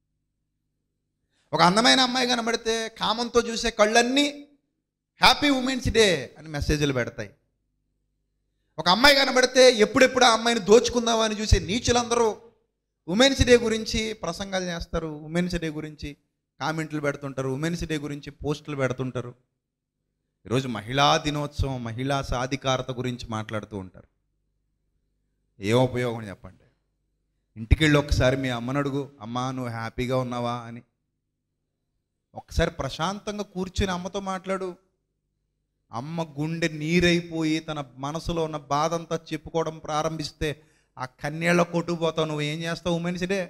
ఒక అందమైన అమ్మాయి కనబడితే కామంతో చూసే కళ్ళన్నీ హ్యాపీ ఉమెన్స్ డే అని మెసేజ్లు పెడతాయి ఒక అమ్మాయి కనబడితే ఎప్పుడెప్పుడు ఆ అమ్మాయిని దోచుకుందామా అని చూసే నీచులందరూ ఉమెన్స్ డే గురించి ప్రసంగాలు చేస్తారు ఉమెన్స్ డే గురించి కామెంట్లు పెడుతుంటారు ఉమెన్స్ డే గురించి పోస్టులు పెడుతుంటారు ఈరోజు మహిళా దినోత్సవం మహిళా సాధికారత గురించి మాట్లాడుతూ ఉంటారు ఏం ఉపయోగం చెప్పండి ఇంటికి వెళ్ళి ఒకసారి మీ అమ్మని అడుగు అమ్మా నువ్వు హ్యాపీగా ఉన్నావా అని ఒకసారి ప్రశాంతంగా కూర్చుని అమ్మతో మాట్లాడు అమ్మ గుండె నీరైపోయి తన మనసులో ఉన్న బాధ అంతా చెప్పుకోవడం ప్రారంభిస్తే ఆ కన్యళ్ళ కొట్టుకుపోతావు నువ్వు ఏం చేస్తావు ఉమెన్స్ డే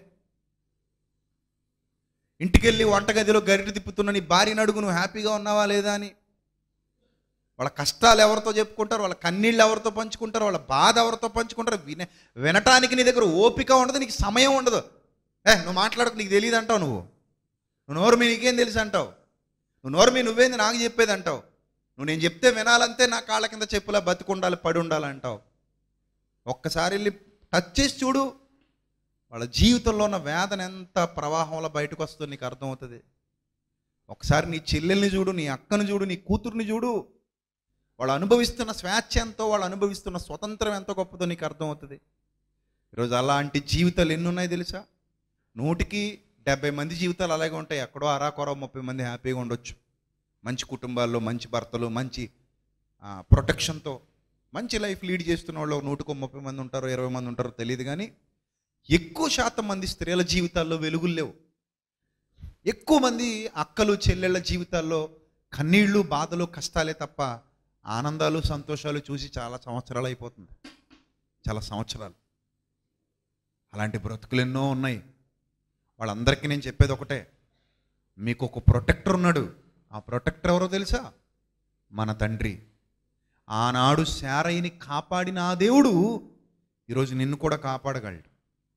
ఇంటికెళ్ళి వంటగదిలో గరిట తిప్పుతున్న నీ భార్యని అడుగు నువ్వు హ్యాపీగా ఉన్నావా లేదా అని వాళ్ళ కష్టాలు ఎవరితో చెప్పుకుంటారు వాళ్ళ కన్నీళ్ళు ఎవరితో పంచుకుంటారు వాళ్ళ బాధ ఎవరితో పంచుకుంటారు విన వినటానికి నీ దగ్గర ఓపిక ఉండదు నీకు సమయం ఉండదు ఏ నువ్వు మాట్లాడకు నీకు తెలియదు అంటావు నువ్వు నువ్వు నోరు మీ నీకేం తెలుసు అంటావు నువ్వు నోరు మీ నువ్వేంది నాకు చెప్పేది అంటావు నువ్వు నేను చెప్తే వినాలంతే నా కాళ్ళ కింద చెప్పులా బతికుండాలి పడి ఉండాలి అంటావు ఒక్కసారి వెళ్ళి టచ్ చేసి చూడు వాళ్ళ జీవితంలో ఉన్న వేదన ఎంత ప్రవాహంలో బయటకు వస్తుందో నీకు అర్థమవుతుంది ఒకసారి నీ చెల్లెల్ని చూడు నీ అక్కను చూడు నీ కూతుర్ని చూడు వాళ్ళు అనుభవిస్తున్న స్వేచ్ఛ ఎంతో వాళ్ళు అనుభవిస్తున్న స్వతంత్రం ఎంతో గొప్పదో నీకు అర్థమవుతుంది ఈరోజు అలాంటి జీవితాలు ఎన్ని ఉన్నాయి తెలుసా నూటికి డెబ్బై మంది జీవితాలు అలాగే ఉంటాయి ఎక్కడో అరాకొర ముప్పై మంది హ్యాపీగా ఉండొచ్చు మంచి కుటుంబాల్లో మంచి భర్తలు మంచి ఆ, ప్రొటెక్షన్తో మంచి లైఫ్ లీడ్ చేస్తున్న వాళ్ళు నూటికో ముప్పై మంది ఉంటారో ఇరవై మంది ఉంటారో తెలియదు కానీ ఎక్కువ శాతం మంది స్త్రీల జీవితాల్లో వెలుగులు లేవు ఎక్కువ మంది అక్కలు చెల్లెళ్ళ జీవితాల్లో కన్నీళ్ళు బాధలు కష్టాలే తప్ప ఆనందాలు సంతోషాలు చూసి చాలా సంవత్సరాలు అయిపోతుంది చాలా సంవత్సరాలు అలాంటి బ్రతుకులు ఎన్నో ఉన్నాయి వాళ్ళందరికీ నేను చెప్పేది ఒకటే మీకు ఒక ప్రొటెక్టర్ ఉన్నాడు ఆ ప్రొటెక్టర్ ఎవరో తెలుసా మన తండ్రి ఆనాడు శారయిని కాపాడిన ఆ దేవుడు ఈరోజు నిన్ను కూడా కాపాడగలడు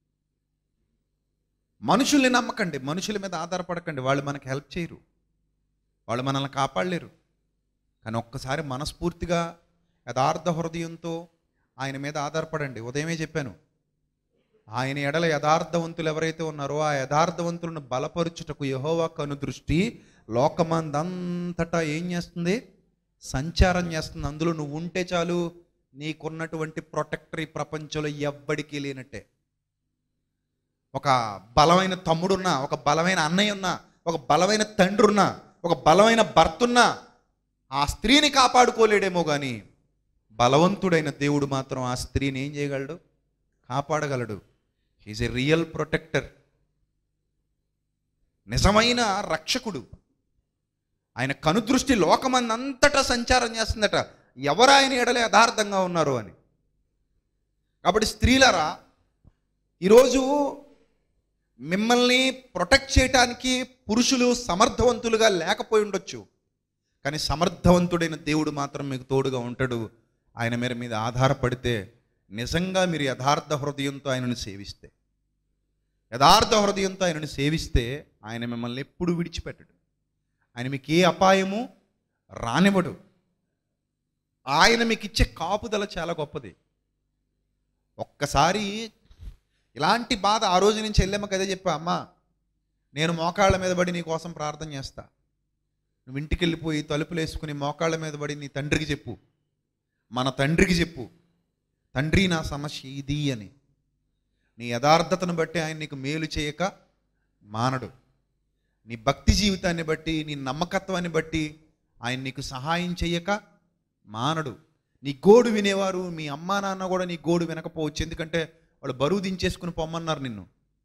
మనుషుల్ని నమ్మకండి మనుషుల మీద ఆధారపడకండి వాళ్ళు మనకి హెల్ప్ చేయరు వాళ్ళు మనల్ని కాపాడలేరు కానీ ఒక్కసారి మనస్ఫూర్తిగా యథార్థ హృదయంతో ఆయన మీద ఆధారపడండి ఉదయమే చెప్పాను ఆయన ఎడల యథార్థవంతులు ఎవరైతే ఉన్నారో ఆ యథార్థవంతులను బలపరుచుటకు యహోవా కను దృష్టి లోకమందంతటా ఏం చేస్తుంది సంచారం చేస్తుంది అందులో నువ్వు ఉంటే చాలు నీకున్నటువంటి ప్రొటెక్టర్ ఈ ప్రపంచంలో ఎవ్వడికి లేనట్టే ఒక బలమైన తమ్ముడున్నా ఒక బలమైన అన్నయ్య ఉన్నా ఒక బలమైన తండ్రి ఉన్నా ఒక బలమైన భర్త ఉన్నా ఆ స్త్రీని కాపాడుకోలేడేమో కానీ బలవంతుడైన దేవుడు మాత్రం ఆ స్త్రీని ఏం చేయగలడు కాపాడగలడు ఈజ్ ఎ రియల్ ప్రొటెక్టర్ నిజమైన రక్షకుడు ఆయన కనుదృష్టి లోకమందంతటా సంచారం చేస్తుందట ఎవరు ఆయన ఎడల యథార్థంగా ఉన్నారు అని కాబట్టి స్త్రీలరా ఈరోజు మిమ్మల్ని ప్రొటెక్ట్ చేయటానికి పురుషులు సమర్థవంతులుగా లేకపోయి ఉండొచ్చు కానీ సమర్థవంతుడైన దేవుడు మాత్రం మీకు తోడుగా ఉంటాడు ఆయన మీద మీద ఆధారపడితే నిజంగా మీరు యథార్థ హృదయంతో ఆయనను సేవిస్తే యథార్థ హృదయంతో ఆయనను సేవిస్తే ఆయన మిమ్మల్ని ఎప్పుడు విడిచిపెట్టడు ఆయన మీకు ఏ అపాయము రానివ్వడు ఆయన మీకు ఇచ్చే కాపుదల చాలా గొప్పది ఒక్కసారి ఇలాంటి బాధ ఆ రోజు నుంచి వెళ్ళామకి అదే చెప్పా అమ్మా నేను మోకాళ్ళ మీద పడి నీ కోసం ప్రార్థన చేస్తా నువ్వు ఇంటికి వెళ్ళిపోయి తలుపులు వేసుకుని మోకాళ్ళ మీద పడి నీ తండ్రికి చెప్పు మన తండ్రికి చెప్పు తండ్రి నా సమస్య ఇది అని నీ యథార్థతను బట్టి ఆయన నీకు మేలు చేయక మానడు నీ భక్తి జీవితాన్ని బట్టి నీ నమ్మకత్వాన్ని బట్టి ఆయన నీకు సహాయం చెయ్యక మానడు నీ గోడు వినేవారు మీ అమ్మా నాన్న కూడా నీ గోడు వినకపోవచ్చు ఎందుకంటే వాళ్ళు బరువు దించేసుకుని పొమ్మన్నారు నిన్ను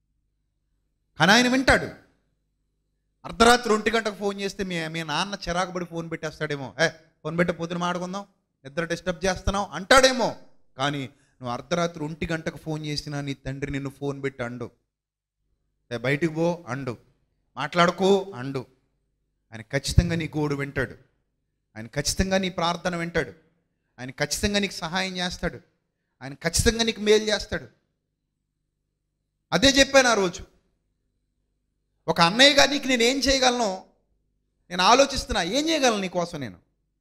కానీ ఆయన వింటాడు అర్ధరాత్రి ఒంటి గంటకు ఫోన్ చేస్తే మీ మీ నాన్న చిరాకుపడి ఫోన్ పెట్టేస్తాడేమో ఏ ఫోన్ పెట్టే పొద్దున మాడుకుందాం నిద్ర డిస్టర్బ్ చేస్తున్నావు అంటాడేమో కానీ నువ్వు అర్ధరాత్రి ఒంటి గంటకు ఫోన్ చేసినా నీ తండ్రి నిన్ను ఫోన్ పెట్టి అండు ఏ బయటికి పో అండు మాట్లాడుకో అండు ఆయన ఖచ్చితంగా నీ గోడు వింటాడు ఆయన ఖచ్చితంగా నీ ప్రార్థన వింటాడు ఆయన ఖచ్చితంగా నీకు సహాయం చేస్తాడు ఆయన ఖచ్చితంగా నీకు మేలు చేస్తాడు అదే చెప్పాను ఆ రోజు ఒక అన్నయ్యగా నీకు నేను ఏం చేయగలను నేను ఆలోచిస్తున్నా ఏం చేయగలను నీకోసం నేను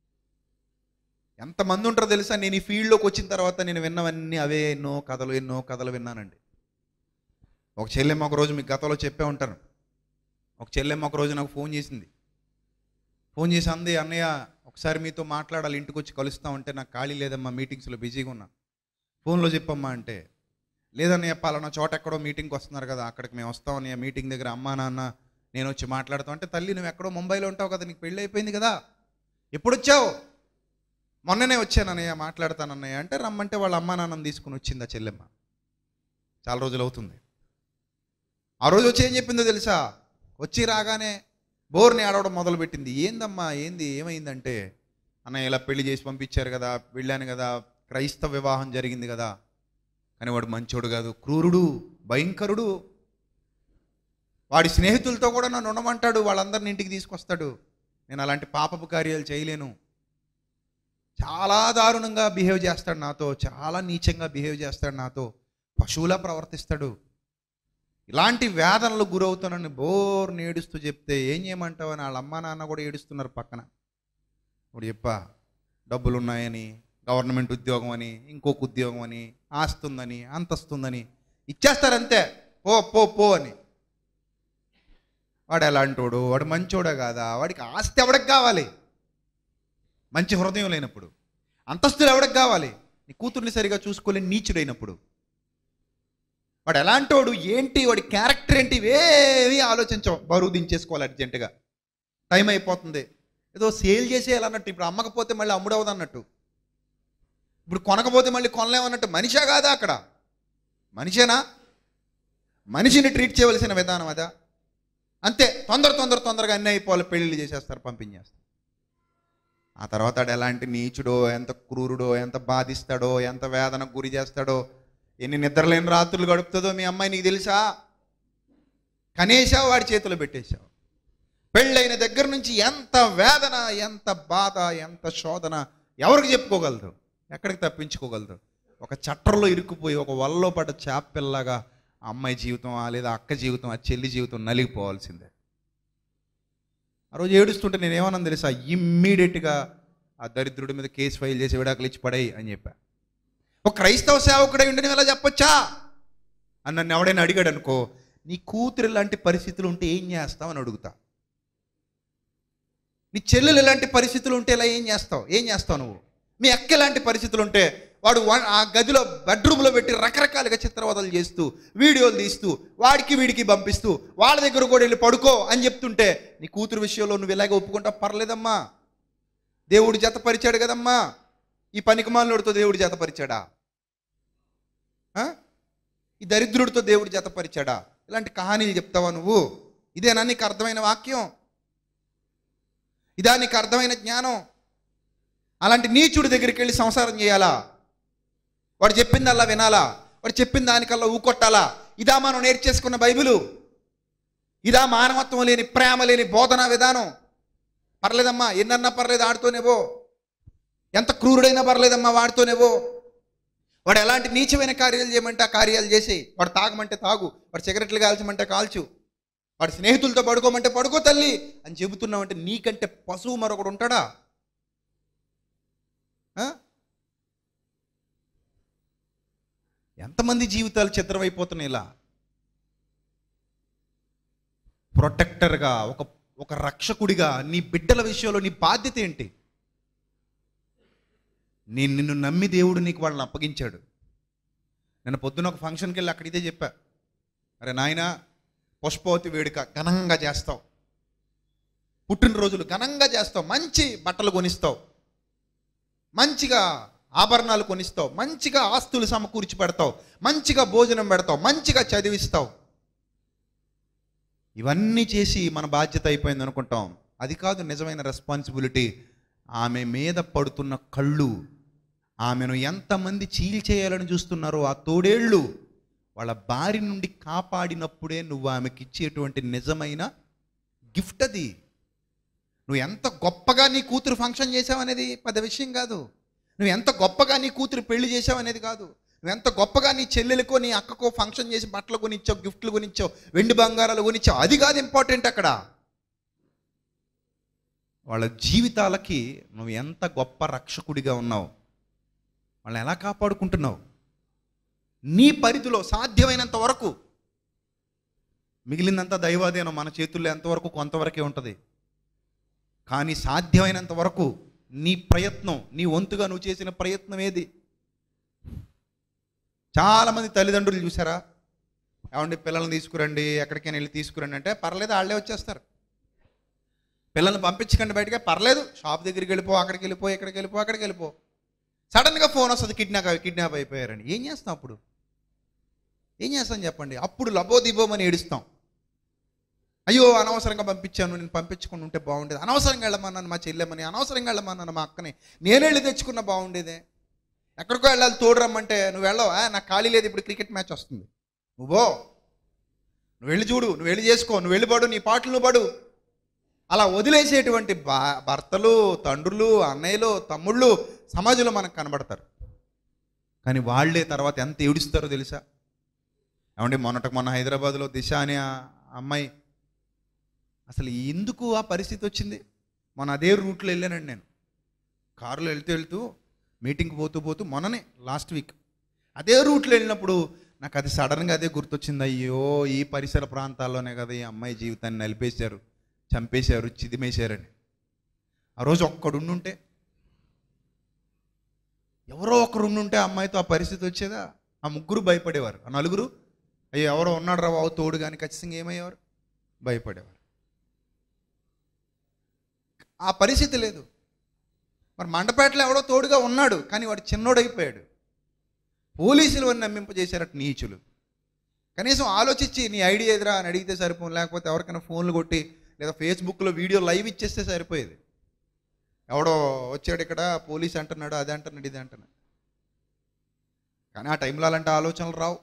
ఎంతమంది ఉంటారో తెలుసా నేను ఈ ఫీల్డ్లోకి వచ్చిన తర్వాత నేను విన్నవన్నీ అవే ఎన్నో కథలు ఎన్నో కథలు విన్నానండి ఒక చెల్లెమ్మ ఒక రోజు మీకు గతంలో చెప్పే ఉంటాను ఒక చెల్లెమ్మ ఒక రోజు నాకు ఫోన్ చేసింది ఫోన్ చేసి అంది అన్నయ్య ఒకసారి మీతో మాట్లాడాలి ఇంటికి వచ్చి కలుస్తామంటే నాకు ఖాళీ లేదమ్మా మీటింగ్స్లో బిజీగా ఉన్నా ఫోన్లో చెప్పమ్మా అంటే లేదన్నయ్య పలానా చోట ఎక్కడో మీటింగ్కి వస్తున్నారు కదా అక్కడికి మేము వస్తామన్నయ్య మీటింగ్ దగ్గర అమ్మా నాన్న నేను వచ్చి మాట్లాడతాం అంటే తల్లి నువ్వు ఎక్కడో ముంబైలో ఉంటావు కదా నీకు పెళ్ళి అయిపోయింది కదా ఎప్పుడు వచ్చావు మొన్ననే వచ్చాను అన్నయ్య మాట్లాడతానన్నయ్య అంటే రమ్మంటే వాళ్ళ అమ్మా నాన్నని తీసుకుని వచ్చింది ఆ చెల్లెమ్మ చాలా రోజులు అవుతుంది ఆ రోజు వచ్చి ఏం చెప్పిందో తెలుసా వచ్చి రాగానే బోర్ని ఆడవడం మొదలుపెట్టింది ఏందమ్మా ఏంది ఏమైందంటే అన్నయ్య ఇలా పెళ్లి చేసి పంపించారు కదా వెళ్ళాను కదా క్రైస్తవ వివాహం జరిగింది కదా కానీ వాడు మంచోడు కాదు క్రూరుడు భయంకరుడు వాడి స్నేహితులతో కూడా నన్ను ఉండమంటాడు వాళ్ళందరిని ఇంటికి తీసుకొస్తాడు నేను అలాంటి పాపపు కార్యాలు చేయలేను చాలా దారుణంగా బిహేవ్ చేస్తాడు నాతో చాలా నీచంగా బిహేవ్ చేస్తాడు నాతో పశువులా ప్రవర్తిస్తాడు ఇలాంటి వేదనలు గురవుతానని బోర్ని ఏడుస్తూ చెప్తే ఏం చేయమంటావు అని వాళ్ళ అమ్మా నాన్న కూడా ఏడుస్తున్నారు పక్కన ఇప్పుడు చెప్పా డబ్బులు ఉన్నాయని గవర్నమెంట్ ఉద్యోగం అని ఇంకొక ఉద్యోగం అని ఆస్తుందని అంతస్తుందని ఇచ్చేస్తారంతే పో పో పో అని వాడు ఎలాంటోడు వాడు మంచోడే కాదా వాడికి ఆస్తి ఎవడికి కావాలి మంచి హృదయం లేనప్పుడు అంతస్తులు ఎవడికి కావాలి నీ కూతుర్ని సరిగా చూసుకోలేని నీచుడైనప్పుడు వాడు ఎలాంటోడు ఏంటి వాడి క్యారెక్టర్ ఏంటి ఇవేవి ఆలోచించవు బరువు దించేసుకోవాలి అర్జెంటుగా టైం అయిపోతుంది ఏదో సేల్ చేసేయాలన్నట్టు ఇప్పుడు అమ్మకపోతే మళ్ళీ అమ్ముడవదు అన్నట్టు ఇప్పుడు కొనకపోతే మళ్ళీ కొనలేమన్నట్టు మనిషా కాదా అక్కడ మనిషేనా మనిషిని ట్రీట్ చేయవలసిన విధానం అదా అంతే తొందర తొందర తొందరగా అన్నీ అయిపోవాలి పెళ్ళిళ్ళు చేసేస్తారు పంపించేస్తారు ఆ తర్వాత వాడు ఎలాంటి నీచుడో ఎంత క్రూరుడో ఎంత బాధిస్తాడో ఎంత వేదనకు గురి చేస్తాడో ఎన్ని నిద్రలేని రాత్రులు గడుపుతుందో మీ అమ్మాయి నీకు తెలుసా కనేసావు వాడి చేతిలో పెట్టేశావు పెళ్ళైన దగ్గర నుంచి ఎంత వేదన ఎంత బాధ ఎంత శోధన ఎవరికి చెప్పుకోగలరు ఎక్కడికి తప్పించుకోగలరు ఒక చట్టంలో ఇరుక్కుపోయి ఒక వల్లో పడ్డ చేపపిల్లగా ఆ అమ్మాయి జీవితం ఆ లేదా అక్క జీవితం ఆ చెల్లి జీవితం నలిగిపోవాల్సిందే ఆ రోజు ఏడుస్తుంటే నేను ఏమన్నాను తెలుసా ఇమ్మీడియట్గా ఆ దరిద్రుడి మీద కేసు ఫైల్ చేసి విడాకులు ఇచ్చి పడేయి అని చెప్పా ఒక క్రైస్తవ సేవకుడై ఉండి నువ్వు ఎలా చెప్పొచ్చా అని నన్ను ఎవడైనా అడిగాడు అనుకో నీ కూతురు ఇలాంటి పరిస్థితులు ఉంటే ఏం చేస్తావు అని అడుగుతా నీ చెల్లెలు ఇలాంటి పరిస్థితులు ఉంటే ఇలా ఏం చేస్తావు ఏం చేస్తావు నువ్వు మీ అక్క ఇలాంటి పరిస్థితులు ఉంటే వాడు వా- ఆ గదిలో బెడ్రూమ్లో పెట్టి రకరకాలుగా చిత్రవదలు చేస్తూ వీడియోలు తీస్తూ వాడికి వీడికి పంపిస్తూ వాళ్ళ దగ్గర కూడా వెళ్ళి పడుకో అని చెప్తుంటే నీ కూతురు విషయంలో నువ్వు ఇలాగే ఒప్పుకుంటా పర్లేదమ్మా దేవుడు జతపరిచాడు కదమ్మా ఈ పనికిమాలినోడితో దేవుడు జతపరిచాడా ఆ? ఈ దరిద్రుడితో దేవుడు జతపరిచాడా ఇలాంటి కహానీలు చెప్తావా నువ్వు ఇదేనా నీకు అర్థమైన వాక్యం ఇదా నీకు అర్థమైన జ్ఞానం అలాంటి నీచుడి దగ్గరికి వెళ్ళి సంసారం చేయాలా వాడు చెప్పిందల్లా వినాలా వాడు చెప్పిన దానికల్లా ఊకొట్టాలా ఇదా మనం నేర్చేసుకున్న బైబిలు ఇదా మానవత్వం లేని ప్రేమ లేని బోధనా విధానం పర్లేదమ్మా ఎన్నన్నా పర్లేదు ఆడుతూనేవో ఎంత క్రూరుడైనా పర్లేదమ్మా వాడితోనేవో వాడు ఎలాంటి నీచమైన కార్యాలు చేయమంటే ఆ కార్యాలు చేసి వాడు తాగమంటే తాగు వాడు సిగరెట్లు కాల్చమంటే కాల్చు వాడి స్నేహితులతో పడుకోమంటే పడుకో తల్లి అని చెబుతున్నామంటే నీకంటే పశువు మరొకడు ఉంటాడా ఆ? ఎంతమంది జీవితాలు చిత్రమైపోతున్నాయి ఇలా ప్రొటెక్టర్గా ఒక ఒక రక్షకుడిగా నీ బిడ్డల విషయంలో నీ బాధ్యత ఏంటి నేను నిన్ను నమ్మి దేవుడు నీకు వాళ్ళని అప్పగించాడు నేను పొద్దున ఒక ఫంక్షన్కి వెళ్ళి అక్కడ ఇదే చెప్పా అరే నాయన పుష్పవతి వేడుక ఘనంగా చేస్తావు పుట్టినరోజులు ఘనంగా చేస్తావు మంచి బట్టలు కొనిస్తావు మంచిగా ఆభరణాలు కొనిస్తావు మంచిగా ఆస్తులు సమకూర్చి పెడతావు మంచిగా భోజనం పెడతావు మంచిగా చదివిస్తావు ఇవన్నీ చేసి మన బాధ్యత అయిపోయింది అనుకుంటాం అది కాదు నిజమైన రెస్పాన్సిబిలిటీ ఆమె మీద పడుతున్న కళ్ళు ఆమెను ఎంతమంది చీల్చేయాలని చూస్తున్నారో ఆ తోడేళ్ళు వాళ్ళ బారి నుండి కాపాడినప్పుడే నువ్వు ఆమెకి ఇచ్చేటువంటి నిజమైన గిఫ్ట్ అది నువ్వు ఎంత గొప్పగా నీ కూతురు ఫంక్షన్ చేసావనేది పెద్ద విషయం కాదు నువ్వు ఎంత గొప్పగా నీ కూతురు పెళ్లి చేసావనేది కాదు నువ్వు ఎంత గొప్పగా నీ చెల్లెలకో నీ అక్కకో ఫంక్షన్ చేసి బట్టలు కొనిచ్చావు గిఫ్ట్లు కొనిచ్చావు వెండి బంగారాలు కొనిచ్చావు అది కాదు ఇంపార్టెంట్ అక్కడ వాళ్ళ జీవితాలకి నువ్వు ఎంత గొప్ప రక్షకుడిగా ఉన్నావు వాళ్ళని ఎలా కాపాడుకుంటున్నావు నీ పరిధిలో సాధ్యమైనంత వరకు మిగిలినంత దైవాధీనం మన చేతుల్లో ఎంతవరకు కొంతవరకే ఉంటుంది కానీ సాధ్యమైనంత వరకు నీ ప్రయత్నం నీ వంతుగా నువ్వు చేసిన ప్రయత్నం ఏది చాలామంది తల్లిదండ్రులు చూసారా ఏమండి పిల్లల్ని తీసుకురండి ఎక్కడికైనా వెళ్ళి తీసుకురండి అంటే పర్లేదు వాళ్ళే వచ్చేస్తారు పిల్లల్ని పంపించకండి బయటకే పర్లేదు షాప్ దగ్గరికి వెళ్ళిపో అక్కడికి వెళ్ళిపో ఇక్కడికి వెళ్ళిపో అక్కడికి వెళ్ళిపో సడన్గా ఫోన్ వస్తుంది కిడ్నాప్ కిడ్నాప్ అయిపోయారని ఏం చేస్తాం అప్పుడు ఏం చేస్తాం చెప్పండి అప్పుడు లబో దిబోమని ఏడుస్తాం అయ్యో అనవసరంగా పంపించాను నేను పంపించుకుని ఉంటే బాగుండేది అనవసరంగా వెళ్ళమన్నాను మా చెల్లెమ్మని అనవసరంగా వెళ్ళమన్నాను మా అక్కని నేను వెళ్ళి తెచ్చుకున్న బాగుండేదే ఎక్కడికో వెళ్ళాలి తోడు రమ్మంటే నువ్వు వెళ్ళవా నాకు ఖాళీ లేదు ఇప్పుడు క్రికెట్ మ్యాచ్ వస్తుంది నువ్వో నువ్వు వెళ్ళి చూడు నువ్వు వెళ్ళి చేసుకో నువ్వు వెళ్ళి పడు నీ పాటలు నువ్వు పడు అలా వదిలేసేటువంటి బా భర్తలు తండ్రులు అన్నయ్యలు తమ్ముళ్ళు సమాజంలో మనకు కనబడతారు కానీ వాళ్ళే తర్వాత ఎంత ఏడుస్తారో తెలుసా ఏమండి మొన్నటికి మొన్న హైదరాబాద్లో దిశ అనే ఆ అమ్మాయి అసలు ఎందుకు ఆ పరిస్థితి వచ్చింది మొన్న అదే రూట్లో వెళ్ళానండి నేను కారులో వెళ్తూ వెళ్తూ మీటింగ్కి పోతూ పోతూ మొన్ననే లాస్ట్ వీక్ అదే రూట్లో వెళ్ళినప్పుడు నాకు అది సడన్గా అదే గుర్తొచ్చింది అయ్యో ఈ పరిసర ప్రాంతాల్లోనే కదా ఈ అమ్మాయి జీవితాన్ని నలిపేశారు చంపేశారు చిదిమేశారని ఆ రోజు ఒక్కడు ఉండుంటే ఎవరో ఒకరు ఉండుంటే ఆ అమ్మాయితో ఆ పరిస్థితి వచ్చేదా ఆ ముగ్గురు భయపడేవారు ఆ నలుగురు అయ్యో ఎవరో ఉన్నాడు రా బాబు తోడు కానీ ఖచ్చితంగా ఏమయ్యేవారు భయపడేవారు ఆ పరిస్థితి లేదు మరి మండపేటలో ఎవడో తోడుగా ఉన్నాడు కానీ వాడు చిన్నోడైపోయాడు పోలీసులు వాడిని నమ్మింపజేశారట నీచులు కనీసం ఆలోచించి నీ ఐడియా ఎదురా అని అడిగితే సరిపోను లేకపోతే ఎవరికైనా ఫోన్లు కొట్టి లేదా ఫేస్బుక్లో వీడియో లైవ్ ఇచ్చేస్తే సరిపోయేది ఎవడో వచ్చాడు ఇక్కడ పోలీస్ అంటున్నాడు అది అంటున్నాడు ఇది అంటున్నాడు కానీ ఆ టైంలో అలాంటి ఆలోచనలు రావు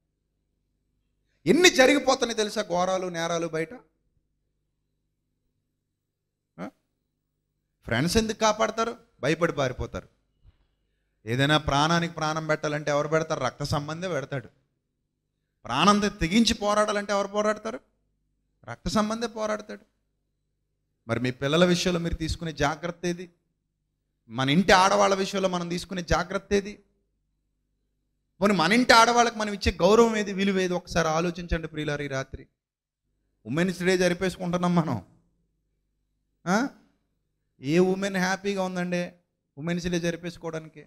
ఎన్ని జరిగిపోతున్నాయి తెలుసా ఘోరాలు నేరాలు బయట ఆ? ఫ్రెండ్స్ ఎందుకు కాపాడతారు భయపడి పారిపోతారు ఏదైనా ప్రాణానికి ప్రాణం పెట్టాలంటే ఎవరు పెడతారు రక్త సంబంధే పెడతాడు ప్రాణంతో తెగించి పోరాడాలంటే ఎవరు పోరాడతారు రక్త సంబంధే పోరాడతాడు మరి మీ పిల్లల విషయంలో మీరు తీసుకునే జాగ్రత్త ఏది మన ఇంటి ఆడవాళ్ళ విషయంలో మనం తీసుకునే జాగ్రత్త ఏది పోనీ మన ఇంటి ఆడవాళ్ళకి మనం ఇచ్చే గౌరవం ఏది విలువ ఏది ఒకసారి ఆలోచించండి ప్రియులారు ఈ రాత్రి ఉమెన్స్ డే జరిపేసుకుంటున్నాం మనం ఆ? ఏ ఉమెన్ హ్యాపీగా ఉందండి ఉమెన్స్ డే జరిపేసుకోవడానికి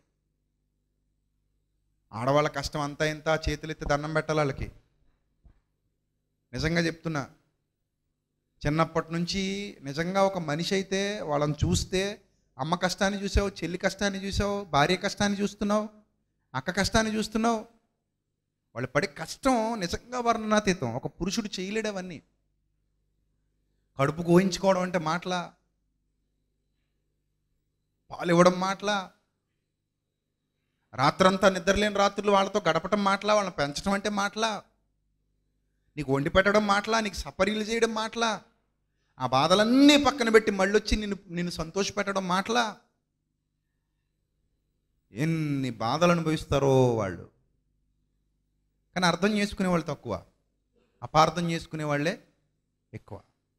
ఆడవాళ్ళ కష్టం అంతా ఇంత చేతులెత్తి దండం పెట్టాలి వాళ్ళకి నిజంగా చెప్తున్నా చిన్నప్పటి నుంచి నిజంగా ఒక మనిషి అయితే వాళ్ళని చూస్తే అమ్మ కష్టాన్ని చూసావు చెల్లి కష్టాన్ని చూసావు భార్య కష్టాన్ని చూస్తున్నావు అక్క కష్టాన్ని చూస్తున్నావు వాళ్ళు పడే కష్టం నిజంగా వర్ణనాతీతం ఒక పురుషుడు చేయలేడు అవన్నీ కడుపు గోయించుకోవడం అంటే మాటలా పాలు ఇవ్వడం మాటలా రాత్రంతా నిద్రలేని రాత్రులు వాళ్ళతో గడపటం మాటలా వాళ్ళని పెంచడం అంటే మాటలా నీకు వండి పెట్టడం మాటలా నీకు సపరీలు చేయడం మాటలా ఆ బాధలన్నీ పక్కన పెట్టి మళ్ళీ వచ్చి నిన్ను నిన్ను సంతోషపెట్టడం మాటలా ఎన్ని బాధలు అనుభవిస్తారో వాళ్ళు కానీ అర్థం చేసుకునే వాళ్ళు తక్కువ అపార్థం చేసుకునే వాళ్ళే ఎక్కువ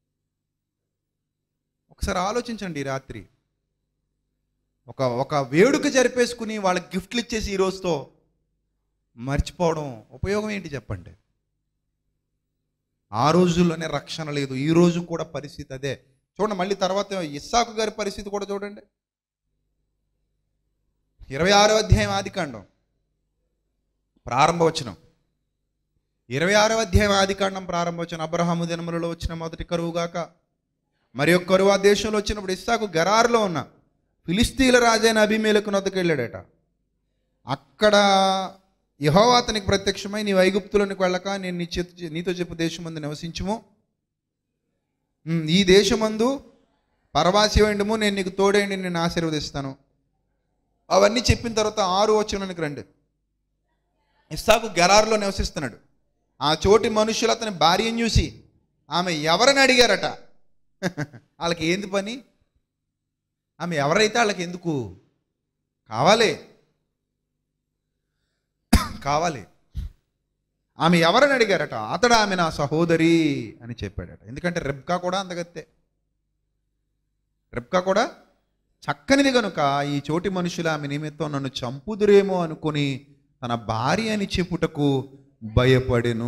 ఒకసారి ఆలోచించండి ఈ రాత్రి ఒక ఒక వేడుక జరిపేసుకుని వాళ్ళకి గిఫ్ట్లు ఇచ్చేసి ఈ రోజుతో మర్చిపోవడం ఉపయోగం ఏంటి చెప్పండి ఆ రోజుల్లోనే రక్షణ లేదు ఈ రోజు కూడా పరిస్థితి అదే చూడండి మళ్ళీ తర్వాత ఇస్సాకు గారి పరిస్థితి కూడా చూడండి ఇరవై ఆరో అధ్యాయం ఆదికాండం ప్రారంభవచనం ఇరవై ఆరో అధ్యాయం ఆదికాండం ప్రారంభవచనం అబ్రహాము దినములలో వచ్చిన మొదటి కరువుగాక మరి ఒక్కరు ఆ దేశంలో వచ్చినప్పుడు ఇస్సాకు గరారులో ఉన్న ఫిలిస్తీన్ల రాజైన అభిమేలకు నొద్దకు వెళ్ళాడట అక్కడ యహోవా అతనికి ప్రత్యక్షమై నీ వైగుప్తులకు వెళ్ళక నేను నీ చేతి నీతో చెప్పు దేశం మందు నివసించుము ఉమ్, ఈ దేశమందు పరవాసి వేయడము నేను నీకు తోడేయండి నేను ఆశీర్వదిస్తాను అవన్నీ చెప్పిన తర్వాత ఆరు వచనానికి రండి ఇస్సాకు గెరారులో నివసిస్తున్నాడు ఆ చోటి మనుషులు అతని భార్యను చూసి ఆమె ఎవరని అడిగారట వాళ్ళకి ఏంది పని ఆమె ఎవరైతే వాళ్ళకి ఎందుకు కావాలి కావాలి ఆమె ఎవరని అడిగారట అతడు ఆమె నా సహోదరి అని చెప్పాడట ఎందుకంటే రెబ్కా కూడా అందగత్తే రెబ్కా కూడా చక్కనిది కనుక ఈ చోటి మనుషులు ఆమె నిమిత్తం నన్ను చంపుదురేమో అనుకుని తన భార్య అని చెప్పుటకు భయపడెను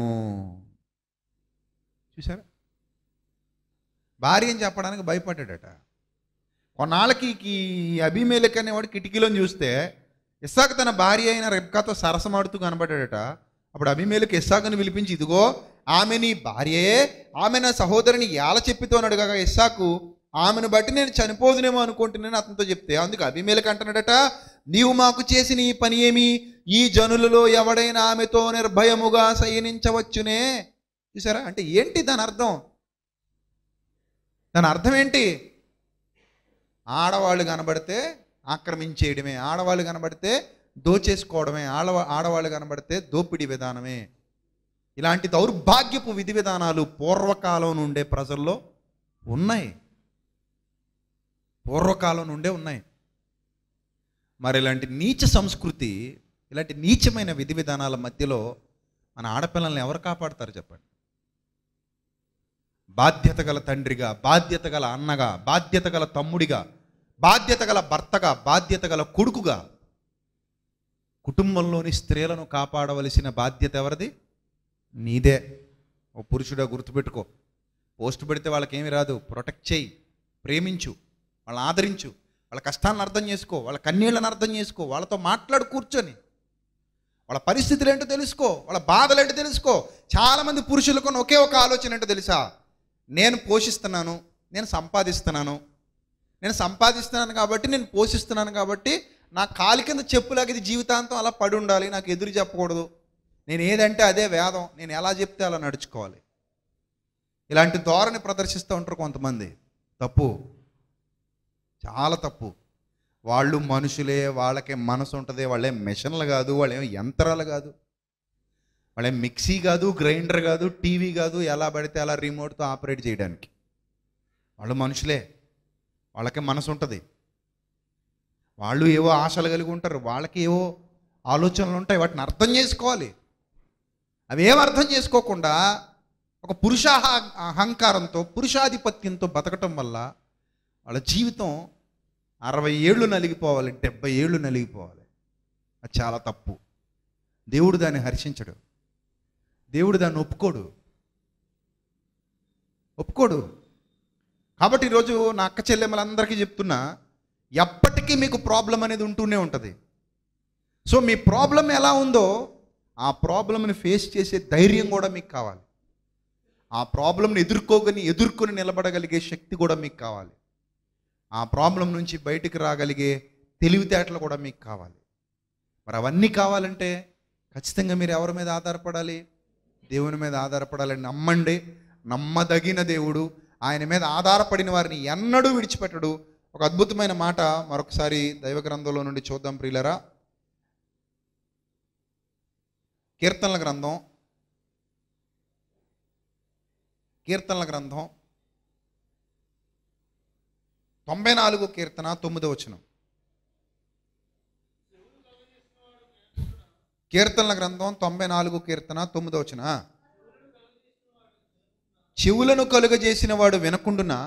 చూసారా భార్య అని చెప్పడానికి భయపడ్డాడట కొన్నాళ్ళకి ఈ అభిమేలక్ అనేవాడు కిటికీలో చూస్తే ఇస్సాకు తన భార్య అయిన రెబ్కాతో సరసమాడుతూ కనబడ్డాడట అప్పుడు అభిమేలకు ఇస్సాకుని పిలిపించి ఇదిగో ఆమె నీ భార్యయే ఆమె నా సహోదరిని ఎలా చెప్పితో అడుగగా ఇస్సాకు ఆమెను బట్టి నేను చనిపోదునేమో అనుకుంటున్నాను అతనితో చెప్తే అందుకు అభిమేలకు అంటున్నాడట నీవు మాకు చేసిన ఈ పని ఏమి ఈ జనులలో ఎవడైనా ఆమెతో నిర్భయముగా శయనించవచ్చునే చూసారా అంటే ఏంటి దాని అర్థం దాని అర్థం ఏంటి ఆడవాళ్ళు కనబడితే ఆక్రమించేయడమే ఆడవాళ్ళు కనబడితే దోచేసుకోవడమే ఆడవా ఆడవాళ్ళు కనబడితే దోపిడీ విధానమే ఇలాంటి దౌర్భాగ్యపు విధి విధానాలు పూర్వకాలం నుండే ప్రజల్లో ఉన్నాయి పూర్వకాలం నుండే ఉన్నాయి మరి ఇలాంటి నీచ సంస్కృతి ఇలాంటి నీచమైన విధి విధానాల మధ్యలో మన ఆడపిల్లల్ని ఎవరు కాపాడతారు చెప్పండి బాధ్యత గల తండ్రిగా బాధ్యత గల అన్నగా బాధ్యత గల తమ్ముడిగా బాధ్యత గల భర్తగా బాధ్యత గల కొడుకుగా కుటుంబంలోని స్త్రీలను కాపాడవలసిన బాధ్యత ఎవరిది నీదే ఓ పురుషుడా గుర్తుపెట్టుకో పోస్ట్ పెడితే వాళ్ళకి ఏమి రాదు ప్రొటెక్ట్ చేయి ప్రేమించు వాళ్ళని ఆదరించు వాళ్ళ కష్టాలను అర్థం చేసుకో వాళ్ళ కన్నీళ్ళని అర్థం చేసుకో వాళ్ళతో మాట్లాడు కూర్చొని వాళ్ళ పరిస్థితులు ఏంటో తెలుసుకో వాళ్ళ బాధలు ఏంటో తెలుసుకో చాలామంది పురుషులకు ఉన్న ఒకే ఒక ఆలోచన ఏంటో తెలుసా నేను పోషిస్తున్నాను నేను సంపాదిస్తున్నాను నేను సంపాదిస్తున్నాను కాబట్టి నేను పోషిస్తున్నాను కాబట్టి నా కాలి కింద చెప్పులాగా ఇది జీవితాంతం అలా పడి ఉండాలి నాకు ఎదురు చెప్పకూడదు నేను ఏదంటే అదే వేదం నేను ఎలా చెప్తే అలా నడుచుకోవాలి ఇలాంటి ధోరణి ప్రదర్శిస్తూ ఉంటారు కొంతమంది తప్పు చాలా తప్పు వాళ్ళు మనుషులే వాళ్ళకే మనసు ఉంటుంది వాళ్ళేం మెషన్లు కాదు వాళ్ళేం యంత్రాలు కాదు వాళ్ళేం మిక్సీ కాదు గ్రైండర్ కాదు టీవీ కాదు ఎలా పడితే అలా రిమోట్తో ఆపరేట్ చేయడానికి వాళ్ళు మనుషులే వాళ్ళకే మనసు ఉంటుంది వాళ్ళు ఏవో ఆశలు కలిగి ఉంటారు వాళ్ళకి ఏవో ఆలోచనలు ఉంటాయి వాటిని అర్థం చేసుకోవాలి అవి ఏం అర్థం చేసుకోకుండా ఒక పురుషాహ అహంకారంతో పురుషాధిపత్యంతో బతకటం వల్ల వాళ్ళ జీవితం అరవై ఏళ్ళు నలిగిపోవాలి డెబ్బై ఏళ్ళు నలిగిపోవాలి అది చాలా తప్పు దేవుడు దాన్ని హర్షించడు దేవుడు దాన్ని ఒప్పుకోడు ఒప్పుకోడు కాబట్టి ఈరోజు నా అక్క చెల్లెమ్మలందరికీ చెప్తున్నా ఎప్పటికీ మీకు ప్రాబ్లం అనేది ఉంటూనే ఉంటుంది సో మీ ప్రాబ్లం ఎలా ఉందో ఆ ప్రాబ్లంని ఫేస్ చేసే ధైర్యం కూడా మీకు కావాలి ఆ ప్రాబ్లంని ఎదుర్కోగని ఎదుర్కొని నిలబడగలిగే శక్తి కూడా మీకు కావాలి ఆ ప్రాబ్లం నుంచి బయటికి రాగలిగే తెలివితేటలు కూడా మీకు కావాలి మరి అవన్నీ కావాలంటే ఖచ్చితంగా మీరు ఎవరి మీద ఆధారపడాలి దేవుని మీద ఆధారపడాలి నమ్మండి నమ్మదగిన దేవుడు ఆయన మీద ఆధారపడిన వారిని ఎన్నడూ విడిచిపెట్టడు ఒక అద్భుతమైన మాట మరొకసారి దైవ గ్రంథంలో నుండి చూద్దాం ప్రియులరా కీర్తనల గ్రంథం కీర్తనల గ్రంథం తొంభై నాలుగు కీర్తన తొమ్మిదో వచనం కీర్తనల గ్రంథం తొంభై నాలుగు కీర్తన తొమ్మిదో వచన చెవులను కలుగజేసిన వాడు వినకుండునా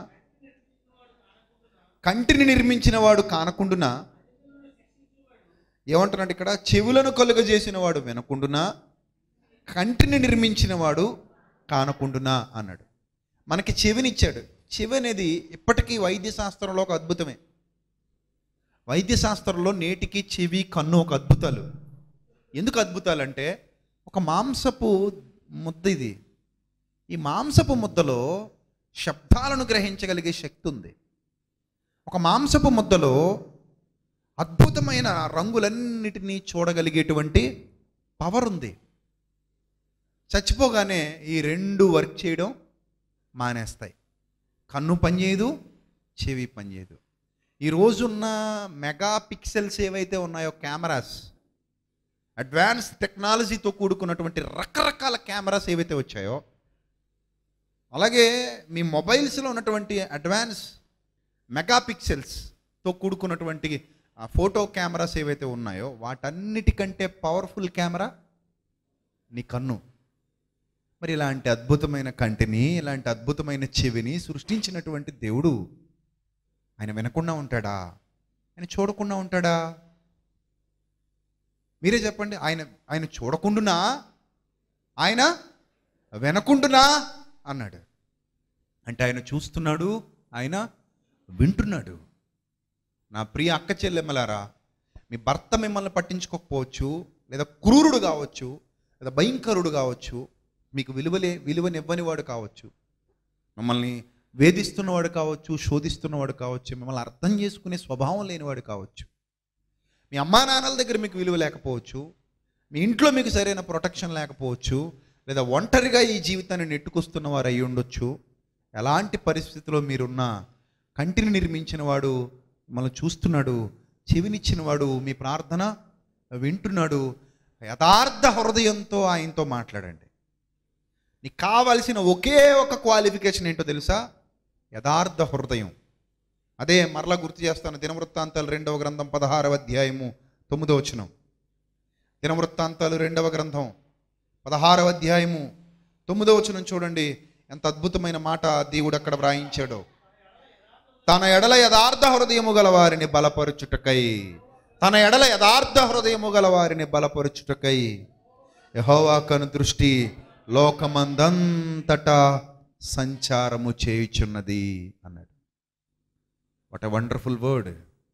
కంటిని నిర్మించిన వాడు కానకుండునా ఏమంటున్నాడు ఇక్కడ చెవులను కలుగజేసిన వాడు వినకుండునా కంటిని నిర్మించిన వాడు కానకుండునా అన్నాడు మనకి చెవినిచ్చాడు చెవి అనేది ఇప్పటికీ వైద్య శాస్త్రంలో ఒక అద్భుతమే వైద్య శాస్త్రంలో నేటికి చెవి కన్ను ఒక అద్భుతాలు ఎందుకు అద్భుతాలు అంటే ఒక మాంసపు ముద్ద ఇది ఈ మాంసపు ముద్దలో శబ్దాలను గ్రహించగలిగే శక్తి ఉంది ఒక మాంసపు ముద్దలో అద్భుతమైన రంగులన్నిటినీ చూడగలిగేటువంటి పవర్ ఉంది చచ్చిపోగానే ఈ రెండు వర్క్ చేయడం మానేస్తాయి కన్ను పనిచేయదు చెవి పనిచేయదు ఈ రోజున్న మెగా పిక్సెల్స్ ఏవైతే ఉన్నాయో కెమెరాస్ అడ్వాన్స్ టెక్నాలజీతో కూడుకున్నటువంటి రకరకాల కెమెరాస్ ఏవైతే వచ్చాయో అలాగే మీ మొబైల్స్లో ఉన్నటువంటి అడ్వాన్స్ మెగా పిక్సెల్స్తో కూడుకున్నటువంటి ఆ ఫోటో కెమెరాస్ ఏవైతే ఉన్నాయో వాటన్నిటికంటే పవర్ఫుల్ కెమెరా నీ కన్ను మరి ఇలాంటి అద్భుతమైన కంటిని ఇలాంటి అద్భుతమైన చెవిని సృష్టించినటువంటి దేవుడు ఆయన వినకుండా ఉంటాడా ఆయన చూడకుండా ఉంటాడా మీరే చెప్పండి ఆయన ఆయన చూడకుండునా ఆయన వినకుండునా అన్నాడు అంటే ఆయన చూస్తున్నాడు ఆయన వింటున్నాడు నా ప్రియ అక్క చెల్లెమ్మలారా మీ భర్త మిమ్మల్ని పట్టించుకోకపోవచ్చు లేదా క్రూరుడు కావచ్చు లేదా భయంకరుడు కావచ్చు మీకు విలువలే విలువనివ్వని వాడు కావచ్చు మిమ్మల్ని వేధిస్తున్నవాడు కావచ్చు శోధిస్తున్నవాడు కావచ్చు మిమ్మల్ని అర్థం చేసుకునే స్వభావం లేనివాడు కావచ్చు మీ అమ్మా నాన్నల దగ్గర మీకు విలువ లేకపోవచ్చు మీ ఇంట్లో మీకు సరైన ప్రొటెక్షన్ లేకపోవచ్చు లేదా ఒంటరిగా ఈ జీవితాన్ని నెట్టుకొస్తున్న వారు అయి ఉండొచ్చు ఎలాంటి పరిస్థితిలో మీరున్నా కంటిని నిర్మించిన వాడు మిమ్మల్ని చూస్తున్నాడు చెవినిచ్చిన వాడు మీ ప్రార్థన వింటున్నాడు యథార్థ హృదయంతో ఆయనతో మాట్లాడండి నీకు కావలసిన ఒకే ఒక క్వాలిఫికేషన్ ఏంటో తెలుసా యథార్థ హృదయం అదే మరలా గుర్తు చేస్తాను దినవృత్తాంతాలు రెండవ గ్రంథం పదహారవ అధ్యాయము తొమ్మిదో వచనం దినవృత్తాంతాలు రెండవ గ్రంథం పదహారవ అధ్యాయము తొమ్మిదో వచనం చూడండి ఎంత అద్భుతమైన మాట దేవుడు అక్కడ వ్రాయించాడో తన ఎడల యథార్థ హృదయము గల వారిని బలపరుచుటకై తన ఎడల యథార్థ హృదయము గల వారిని బలపరుచుటకై యహోవా కను దృష్టి లోకమందంతటా సంచారము చేయుచున్నది అన్నాడు వాట్ ఎ వండర్ఫుల్ వర్డ్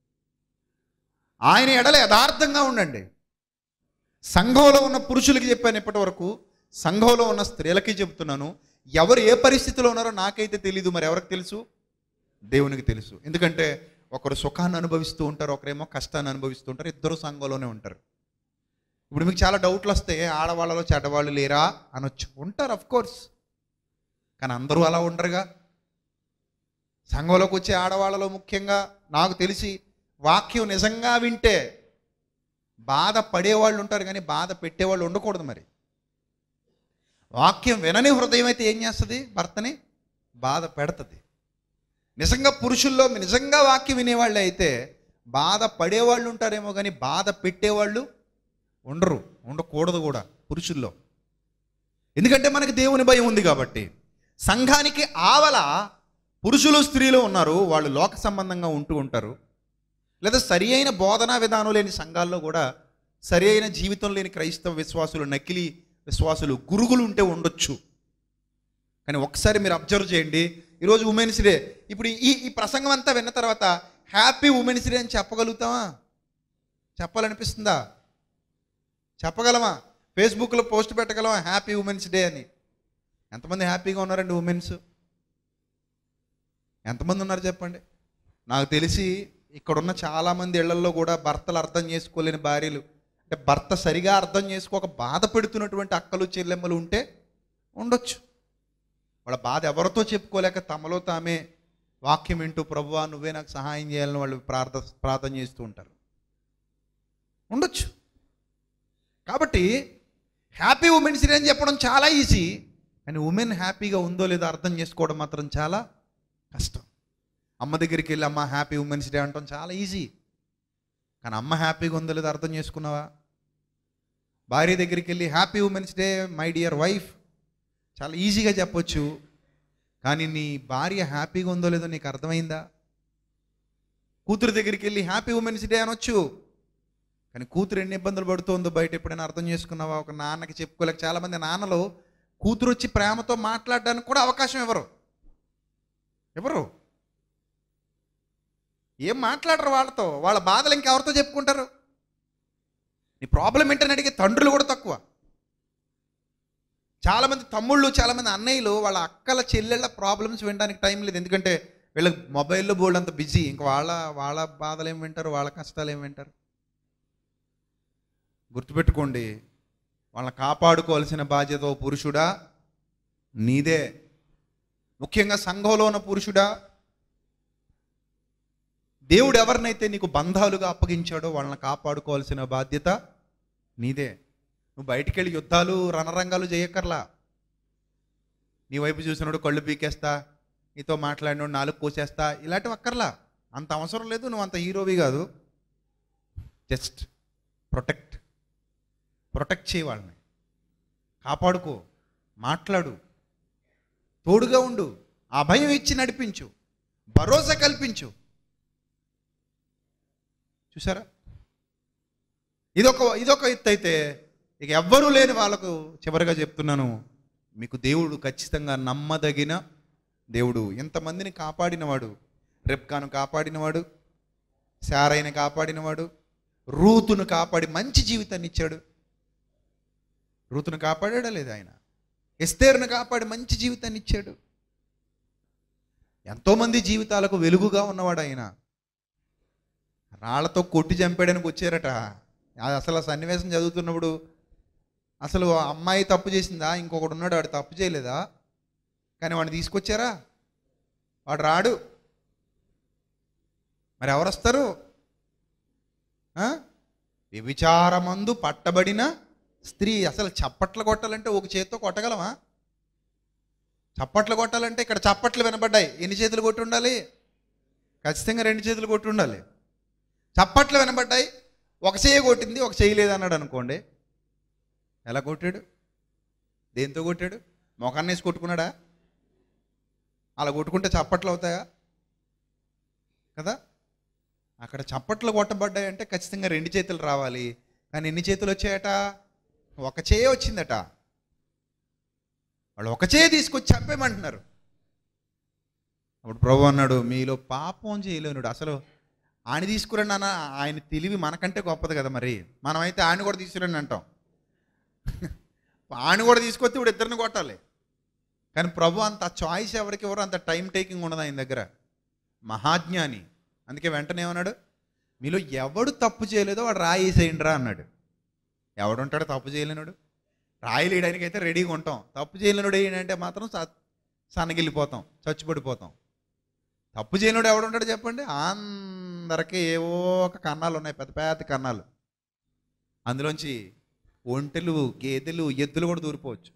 ఆయన ఎడల యథార్థంగా ఉండండి సంఘంలో ఉన్న పురుషులకి చెప్పాను ఇప్పటి వరకు సంఘంలో ఉన్న స్త్రీలకి చెప్తున్నాను ఎవరు ఏ పరిస్థితిలో ఉన్నారో నాకైతే తెలీదు మరి ఎవరికి తెలుసు దేవునికి తెలుసు ఎందుకంటే ఒకరు సుఖాన్ని అనుభవిస్తూ ఉంటారు ఒకరేమో కష్టాన్ని అనుభవిస్తూ ఉంటారు ఇద్దరు సంఘంలోనే ఉంటారు ఇప్పుడు మీకు చాలా డౌట్లు వస్తాయి ఆడవాళ్ళలో చెడ్డవాళ్ళు లేరా అనొచ్చు ఉంటారు అఫ్ కోర్స్ కానీ అందరూ అలా ఉండరుగా సంఘంలోకి వచ్చే ఆడవాళ్ళలో ముఖ్యంగా నాకు తెలిసి వాక్యం నిజంగా వింటే బాధ పడేవాళ్ళు ఉంటారు కానీ బాధ పెట్టేవాళ్ళు ఉండకూడదు మరి వాక్యం వినని హృదయం అయితే ఏం చేస్తుంది భర్తని బాధ పెడుతుంది నిజంగా పురుషుల్లో నిజంగా వాక్యం వినేవాళ్ళు అయితే బాధ పడేవాళ్ళు ఉంటారేమో కానీ బాధ పెట్టేవాళ్ళు ఉండరు ఉండకూడదు కూడా పురుషుల్లో ఎందుకంటే మనకి దేవుని భయం ఉంది కాబట్టి సంఘానికి ఆవల పురుషులు స్త్రీలు ఉన్నారు వాళ్ళు లోక సంబంధంగా ఉంటూ ఉంటారు లేదా సరి అయిన బోధనా విధానం లేని సంఘాల్లో కూడా సరి అయిన జీవితం లేని క్రైస్తవ విశ్వాసులు నకిలీ విశ్వాసులు గురుగులు ఉంటే ఉండొచ్చు కానీ ఒకసారి మీరు అబ్జర్వ్ చేయండి ఈరోజు ఉమెన్స్ డే ఇప్పుడు ఈ ఈ ప్రసంగం అంతా విన్న తర్వాత హ్యాపీ ఉమెన్స్ డే అని చెప్పగలుగుతామా చెప్పాలనిపిస్తుందా చెప్పగలమా ఫేస్బుక్లో పోస్ట్ పెట్టగలమా హ్యాపీ ఉమెన్స్ డే అని ఎంతమంది హ్యాపీగా ఉన్నారండి ఉమెన్స్ ఎంతమంది ఉన్నారు చెప్పండి నాకు తెలిసి ఇక్కడున్న చాలామంది ఇళ్లలో కూడా భర్తలు అర్థం చేసుకోలేని భార్యలు అంటే భర్త సరిగా అర్థం చేసుకోక బాధ పెడుతున్నటువంటి అక్కలు చెల్లెమ్మలు ఉంటే ఉండొచ్చు వాళ్ళ బాధ ఎవరితో చెప్పుకోలేక తమలో తామే వాక్యం వింటూ ప్రభువా నువ్వే నాకు సహాయం చేయాలని వాళ్ళు ప్రార్థ ప్రార్థన చేస్తూ ఉంటారు ఉండొచ్చు కాబట్టి హ్యాపీ ఉమెన్స్ డే అని చెప్పడం చాలా ఈజీ కానీ ఉమెన్ హ్యాపీగా ఉందో లేదో అర్థం చేసుకోవడం మాత్రం చాలా కష్టం అమ్మ దగ్గరికి వెళ్ళి అమ్మ హ్యాపీ ఉమెన్స్ డే అంటాం చాలా ఈజీ కానీ అమ్మ హ్యాపీగా ఉందో లేదో అర్థం చేసుకున్నావా భార్య దగ్గరికి వెళ్ళి happy women's day my dear wife చాలా ఈజీగా చెప్పొచ్చు కానీ నీ భార్య హ్యాపీగా ఉందో లేదో నీకు అర్థమైందా కూతురు దగ్గరికి వెళ్ళి హ్యాపీ ఉమెన్స్ డే అనొచ్చు కానీ కూతురు ఎన్ని ఇబ్బందులు పడుతుందో బయట ఎప్పుడైనా అర్థం చేసుకున్నావా ఒక నాన్నకి చెప్పుకోలేక చాలామంది నాన్నలు కూతురు వచ్చి ప్రేమతో మాట్లాడడానికి కూడా అవకాశం ఎవరు ఎవరు ఏం మాట్లాడరు వాళ్ళతో వాళ్ళ బాధలు ఇంకెవరితో చెప్పుకుంటారు నీ ప్రాబ్లం ఏంటని అడిగే తండ్రులు కూడా తక్కువ చాలామంది తమ్ముళ్ళు చాలామంది అన్నయ్యలు వాళ్ళ అక్కల చెల్లెళ్ళ ప్రాబ్లమ్స్ వినడానికి టైం లేదు ఎందుకంటే వీళ్ళకి మొబైల్లో బోల్డ్ అంత బిజీ ఇంకా వాళ్ళ వాళ్ళ బాధలు ఏం వింటారు వాళ్ళ కష్టాలు ఏం వింటారు గుర్తుపెట్టుకోండి వాళ్ళని కాపాడుకోవాల్సిన బాధ్యత ఓ పురుషుడా నీదే ముఖ్యంగా సంఘంలో ఉన్న పురుషుడా దేవుడు ఎవరినైతే నీకు బంధాలుగా అప్పగించాడో వాళ్ళని కాపాడుకోవాల్సిన బాధ్యత నీదే నువ్వు బయటికి వెళ్ళి యుద్ధాలు రణరంగాలు చేయక్కర్లా నీ వైపు చూసినోడు కళ్ళు పీకేస్తా నీతో మాట్లాడినోడు నాలుగు కోసేస్తా ఇలాంటివి అక్కర్లా అంత అవసరం లేదు నువ్వు అంత హీరోవి కాదు జస్ట్ ప్రొటెక్ట్ ప్రొటెక్ట్ చేయి వాళ్ళని కాపాడుకో మాట్లాడు తోడుగా ఉండు అభయం ఇచ్చి నడిపించు భరోసా కల్పించు చూసారా ఇదొక ఇదొక ఎత్తు అయితే ఇక ఎవ్వరూ లేని వాళ్ళకు చివరిగా చెప్తున్నాను మీకు దేవుడు ఖచ్చితంగా నమ్మదగిన దేవుడు ఎంతమందిని కాపాడినవాడు రెప్కాను కాపాడినవాడు శారైన కాపాడినవాడు రూతును కాపాడి మంచి జీవితాన్ని ఇచ్చాడు రూతును కాపాడాడా లేదా ఆయన ఎస్తేరును కాపాడి మంచి జీవితాన్ని ఇచ్చాడు ఎంతోమంది జీవితాలకు వెలుగుగా ఉన్నవాడు ఆయన రాళ్లతో కొట్టి చంపాడానికి వచ్చారట అది అసలు ఆ సన్నివేశం చదువుతున్నప్పుడు అసలు ఆ అమ్మాయి తప్పు చేసిందా ఇంకొకడు ఉన్నాడు వాడు తప్పు చేయలేదా కానీ వాడిని తీసుకొచ్చారా వాడు రాడు మరి ఎవరు వస్తారు ఆ? వ్యభిచారమందు పట్టబడిన స్త్రీ అసలు చప్పట్లు కొట్టాలంటే ఒక చేత్తో కొట్టగలమా చప్పట్లు కొట్టాలంటే ఇక్కడ చప్పట్లు వినబడ్డాయి ఎన్ని చేతులు కొట్టి ఉండాలి ఖచ్చితంగా రెండు చేతులు కొట్టి ఉండాలి చప్పట్లు వినబడ్డాయి ఒక చేయి కొట్టింది ఒక చేయి లేదన్నాడు అనుకోండి ఎలా కొట్టాడు దేంతో కొట్టాడు మొఖాన్ని వేసి కొట్టుకున్నాడా అలా కొట్టుకుంటే చప్పట్లు అవుతాయా కదా అక్కడ చప్పట్లు కొట్టబడ్డాయి అంటే ఖచ్చితంగా రెండు చేతులు రావాలి కానీ ఎన్ని చేతులు వచ్చాయట ఒక చేయి వచ్చిందట వాళ్ళు ఒక చేయి తీసుకొచ్చి చంపేయమంటున్నారు అప్పుడు ప్రభు అన్నాడు మీలో పాపం చేయలేనుడు అసలు ఆయన తీసుకురండి అన్న ఆయన తెలివి మనకంటే గొప్పది కదా మరి మనమైతే ఆయన కూడా తీసుకురండి అంటాం ఆయన కూడా తీసుకొస్తే ఇప్పుడు ఇద్దరిని కొట్టాలి కానీ ప్రభు అంత చాయిస్ ఎవరికి ఎవరు అంత టైం టేకింగ్ ఉండదు ఆయన దగ్గర మహాజ్ఞాని అందుకే వెంటనే ఏమన్నాడు మీలో ఎవడు తప్పు చేయలేదో వాడు రాయేసేయండి రా అన్నాడు ఎవడుంటాడు తప్పు చేయలేనుడు రాయి లేయడానికి అయితే రెడీగా ఉంటాం తప్పు చేయలేనుడు ఏంటంటే మాత్రం స- సన్నగిల్లిపోతాం చచ్చిపడిపోతాం తప్పు చేయనుడు ఎవడుంటాడు చెప్పండి అందరికీ ఏవో ఒక కన్నాలు ఉన్నాయి పెద్ద పెద్ద కన్నాలు అందులోంచి ఒంటెలు గేదెలు ఎద్దులు కూడా దూరిపోవచ్చు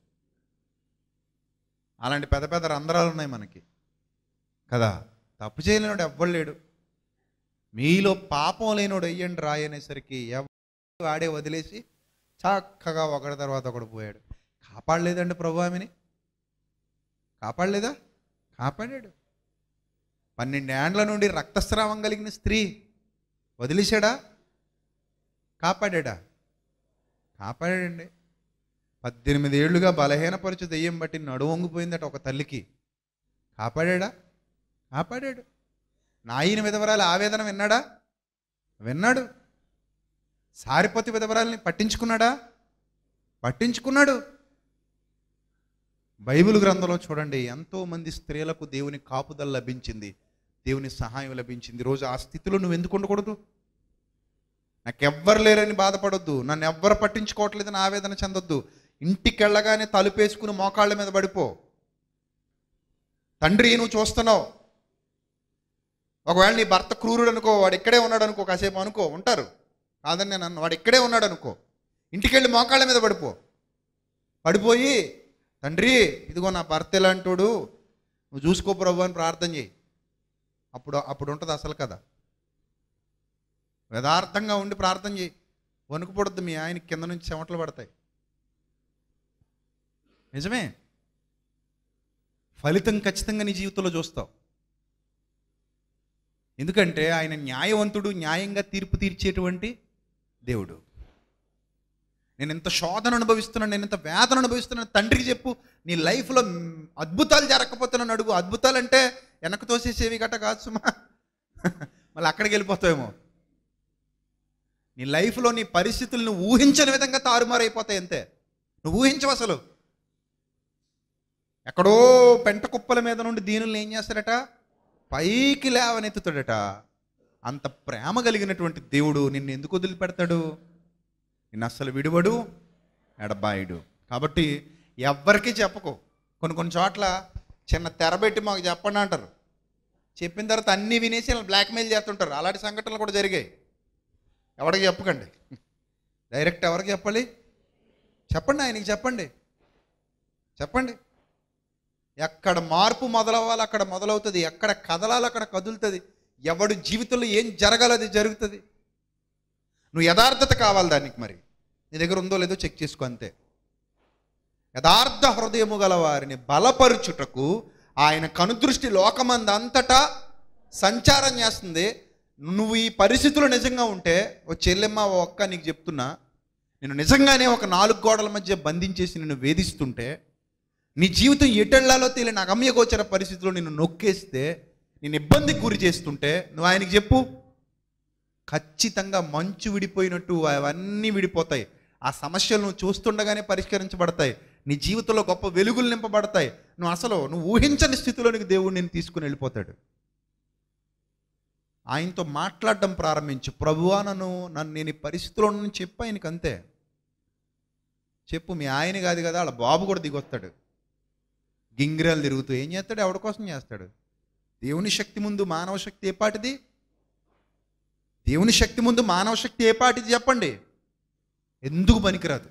అలాంటి పెద్ద పెద్ద రంధ్రాలు ఉన్నాయి మనకి కదా తప్పు చేయలేనోడు ఎవ్వడు లేడు మీలో పాపం లేనోడు అయ్యండి రాయి అనేసరికి ఎవడు ఆడే వదిలేసి చక్కగా ఒకటి తర్వాత ఒకడు పోయాడు కాపాడలేదండి ప్రభు ఆమెని కాపాడలేదా కాపాడాడు పన్నెండేండ్ల నుండి రక్తస్రావం కలిగిన స్త్రీ వదిలేశాడా కాపాడాడా కాపాడాడండి పద్దెనిమిది ఏళ్ళుగా బలహీనపరచు దెయ్యం బట్టి నడువొంగిపోయిందట ఒక తల్లికి కాపాడాడా కాపాడాడు నాయన విధవరాలు ఆవేదన విన్నాడా విన్నాడు సారిపతి విధవరాల్ని పట్టించుకున్నాడా పట్టించుకున్నాడు బైబిల్ గ్రంథంలో చూడండి ఎంతో మంది స్త్రీలకు దేవుని కాపుదల లభించింది దేవుని సహాయం లభించింది రోజు ఆ స్థితిలో నువ్వు ఎందుకు ఉండకూడదు నాకెవ్వరు లేరని బాధపడొద్దు నన్ను ఎవ్వరు పట్టించుకోవట్లేదని ఆవేదన చెందొద్దు ఇంటికి వెళ్ళగానే తలుపేసుకుని మోకాళ్ళ మీద పడిపో తండ్రి నువ్వు చూస్తున్నావు ఒకవేళ నీ భర్త క్రూరుడు అనుకో వాడు ఇక్కడే ఉన్నాడు అనుకో కాసేపు అనుకో ఉంటారు కాదని నేను అన్న వాడు ఇక్కడే ఉన్నాడు అనుకో ఇంటికి వెళ్ళి మోకాళ్ళ మీద పడిపో పడిపోయి తండ్రి ఇదిగో నా భర్త ఎలాంటోడు నువ్వు చూసుకో ప్రభు అని ప్రార్థన చేయి అప్పుడు అప్పుడు ఉంటుంది అసలు కదా యథార్థంగా ఉండి ప్రార్థన చేయి వణుకు పడద్దు మీ ఆయన కింద నుంచి చెమటలు పడతాయి నిజమే ఫలితం ఖచ్చితంగా నీ జీవితంలో చూస్తావు ఎందుకంటే ఆయన న్యాయవంతుడు న్యాయంగా తీర్పు తీర్చేటువంటి దేవుడు నేను ఎంత శోధన అనుభవిస్తున్నాను నేను ఎంత వేదన అనుభవిస్తున్నాను తండ్రికి చెప్పు నీ లైఫ్లో మ్, అద్భుతాలు జరగకపోతే నన్ను అడుగు అద్భుతాలు అంటే వెనక తోసేసేవి గట్ట కాదు సుమా మళ్ళీ అక్కడికి వెళ్ళిపోతావేమో నీ లైఫ్లో నీ పరిస్థితులను ఊహించని విధంగా తారుమారైపోతాయి అంతే నువ్వు ఊహించవు అసలు ఎక్కడో పెంట కుప్పల మీద నుండి దీనుల్ని ఏం చేస్తాడట పైకి లేవనెత్తుతాడట అంత ప్రేమ కలిగినటువంటి దేవుడు నిన్ను ఎందుకు వదిలిపెడతాడు నిన్ను అస్సలు విడువడు ఎడబాయుడు కాబట్టి ఎవ్వరికీ చెప్పకు కొన్ని కొన్ని చోట్ల చిన్న తెరబెట్టి మాకు చెప్పండి అంటారు చెప్పిన తర్వాత అన్నీ వినేసి వీళ్ళని బ్లాక్మెయిల్ చేస్తుంటారు అలాంటి సంఘటనలు కూడా జరిగాయి ఎవరికి చెప్పకండి డైరెక్ట్ ఎవరికి చెప్పాలి చెప్పండి ఆయనకి చెప్పండి చెప్పండి ఎక్కడ మార్పు మొదలవ్వాలి అక్కడ మొదలవుతుంది ఎక్కడ కదలాలి అక్కడ కదులుతుంది ఎవడు జీవితంలో ఏం జరగాలో అది జరుగుతుంది నువ్వు యథార్థత కావాలి దానికి మరి నీ దగ్గర ఉందో లేదో చెక్ చేసుకో అంతే యథార్థ హృదయము గల వారిని బలపరుచుటకు ఆయన కనుదృష్టి లోకమంది అంతటా సంచారం చేస్తుంది నువ్వు ఈ పరిస్థితులు నిజంగా ఉంటే ఓ చెల్లెమ్మ ఓ ఒక్క నీకు చెప్తున్నా నేను నిజంగానే ఒక నాలుగు గోడల మధ్య బంధించేసి నిన్ను వేధిస్తుంటే నీ జీవితం ఎటెళ్లాలో తెలియని అగమ్యగోచర పరిస్థితిలో నిన్ను నొక్కేస్తే నేను ఇబ్బందికి గురి చేస్తుంటే నువ్వు ఆయనకి చెప్పు ఖచ్చితంగా మంచు విడిపోయినట్టు అవన్నీ విడిపోతాయి ఆ సమస్యలు నువ్వు చూస్తుండగానే పరిష్కరించబడతాయి నీ జీవితంలో గొప్ప వెలుగులు నింపబడతాయి నువ్వు అసలు నువ్వు ఊహించని స్థితిలోనికి దేవుడు నేను తీసుకుని వెళ్ళిపోతాడు ఆయనతో మాట్లాడడం ప్రారంభించు ప్రభువా నన్ను నన్ను నేను ఈ పరిస్థితిలో నుంచి చెప్పు ఆయనకి అంతే చెప్పు మీ ఆయన కాదు కదా వాళ్ళ బాబు కూడా దిగొస్తాడు గింగిరాలు తిరుగుతూ ఏం చేస్తాడు ఎవరి కోసం చేస్తాడు దేవుని శక్తి ముందు మానవ శక్తి ఏ పాటిది దేవుని శక్తి ముందు మానవ శక్తి ఏ పాటిది చెప్పండి ఎందుకు పనికిరాదు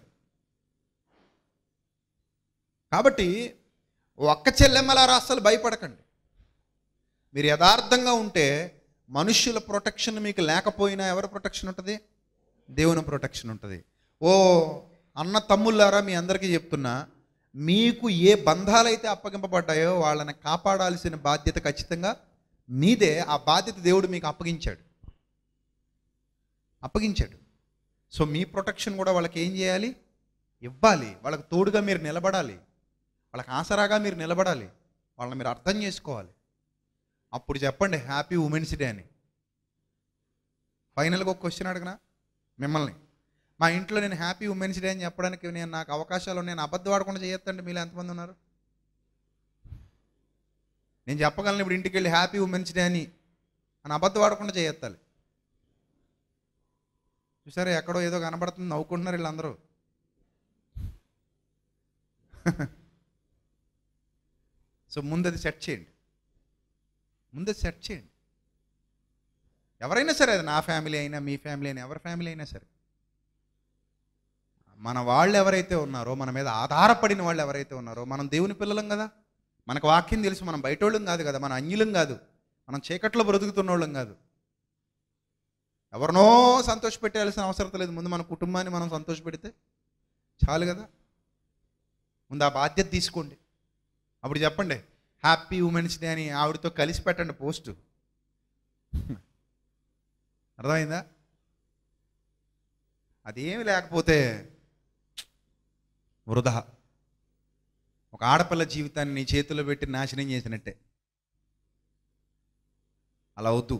కాబట్టి ఒక్క చెల్లెమ్మలారా అస్సలు భయపడకండి మీరు యథార్థంగా ఉంటే మనుష్యుల ప్రొటెక్షన్ మీకు లేకపోయినా ఎవరి ప్రొటెక్షన్ ఉంటుంది దేవుని ప్రొటెక్షన్ ఉంటుంది ఓ అన్న తమ్ముళ్ళారా మీ అందరికీ చెప్తున్నా మీకు ఏ బంధాలైతే అప్పగింపబడ్డాయో వాళ్ళని కాపాడాల్సిన బాధ్యత ఖచ్చితంగా మీదే ఆ బాధ్యత దేవుడు మీకు అప్పగించాడు అప్పగించాడు సో మీ ప్రొటెక్షన్ కూడా వాళ్ళకి ఏం చేయాలి ఇవ్వాలి వాళ్ళకి తోడుగా మీరు నిలబడాలి వాళ్ళకి ఆసరాగా మీరు నిలబడాలి వాళ్ళని మీరు అర్థం చేసుకోవాలి అప్పుడు చెప్పండి హ్యాపీ ఉమెన్స్ డే అని ఫైనల్గా ఒక క్వశ్చన్ అడగనా మిమ్మల్ని మా ఇంట్లో నేను హ్యాపీ ఉమెన్స్ డే అని చెప్పడానికి నేను నాకు అవకాశాలు నేను అబద్ధం ఆడకుండా చేయొద్దండి మీలో ఎంతమంది ఉన్నారు నేను చెప్పగలను ఇప్పుడు ఇంటికి వెళ్ళి హ్యాపీ ఉమెన్స్ డే అని అని అబద్ధం ఆడకుండా చేయొత్తాలి చూసారా ఎక్కడో ఏదో కనబడుతుంది నవ్వుకుంటున్నారు వీళ్ళందరూ సో ముందు అది సెట్ చేయండి ముందు అది సెట్ చేయండి ఎవరైనా సరే అది నా ఫ్యామిలీ అయినా మీ ఫ్యామిలీ అయినా ఎవరి ఫ్యామిలీ అయినా సరే మన వాళ్ళు ఎవరైతే ఉన్నారో మన మీద ఆధారపడిన వాళ్ళు ఎవరైతే ఉన్నారో మనం దేవుని పిల్లలం కదా మనకు వాక్యం తెలుసు మనం బయటోళ్ళం కాదు కదా మన అన్యులం కాదు మనం చీకట్లో బ్రతుకుతున్నోళ్ళం కాదు ఎవరినో సంతోషపెట్టాల్సిన అవసరం లేదు ముందు మన కుటుంబాన్ని మనం సంతోషపెడితే చాలు కదా ముందు ఆ బాధ్యత తీసుకోండి అప్పుడు చెప్పండి హ్యాపీ ఉమెన్స్ డే అని ఆవిడతో కలిసి పెట్టండి పోస్టు అర్థమైందా అదేమి లేకపోతే వృధా ఒక ఆడపిల్ల జీవితాన్ని నీ చేతిలో పెట్టి నాశనం చేసినట్టే అలా వద్దు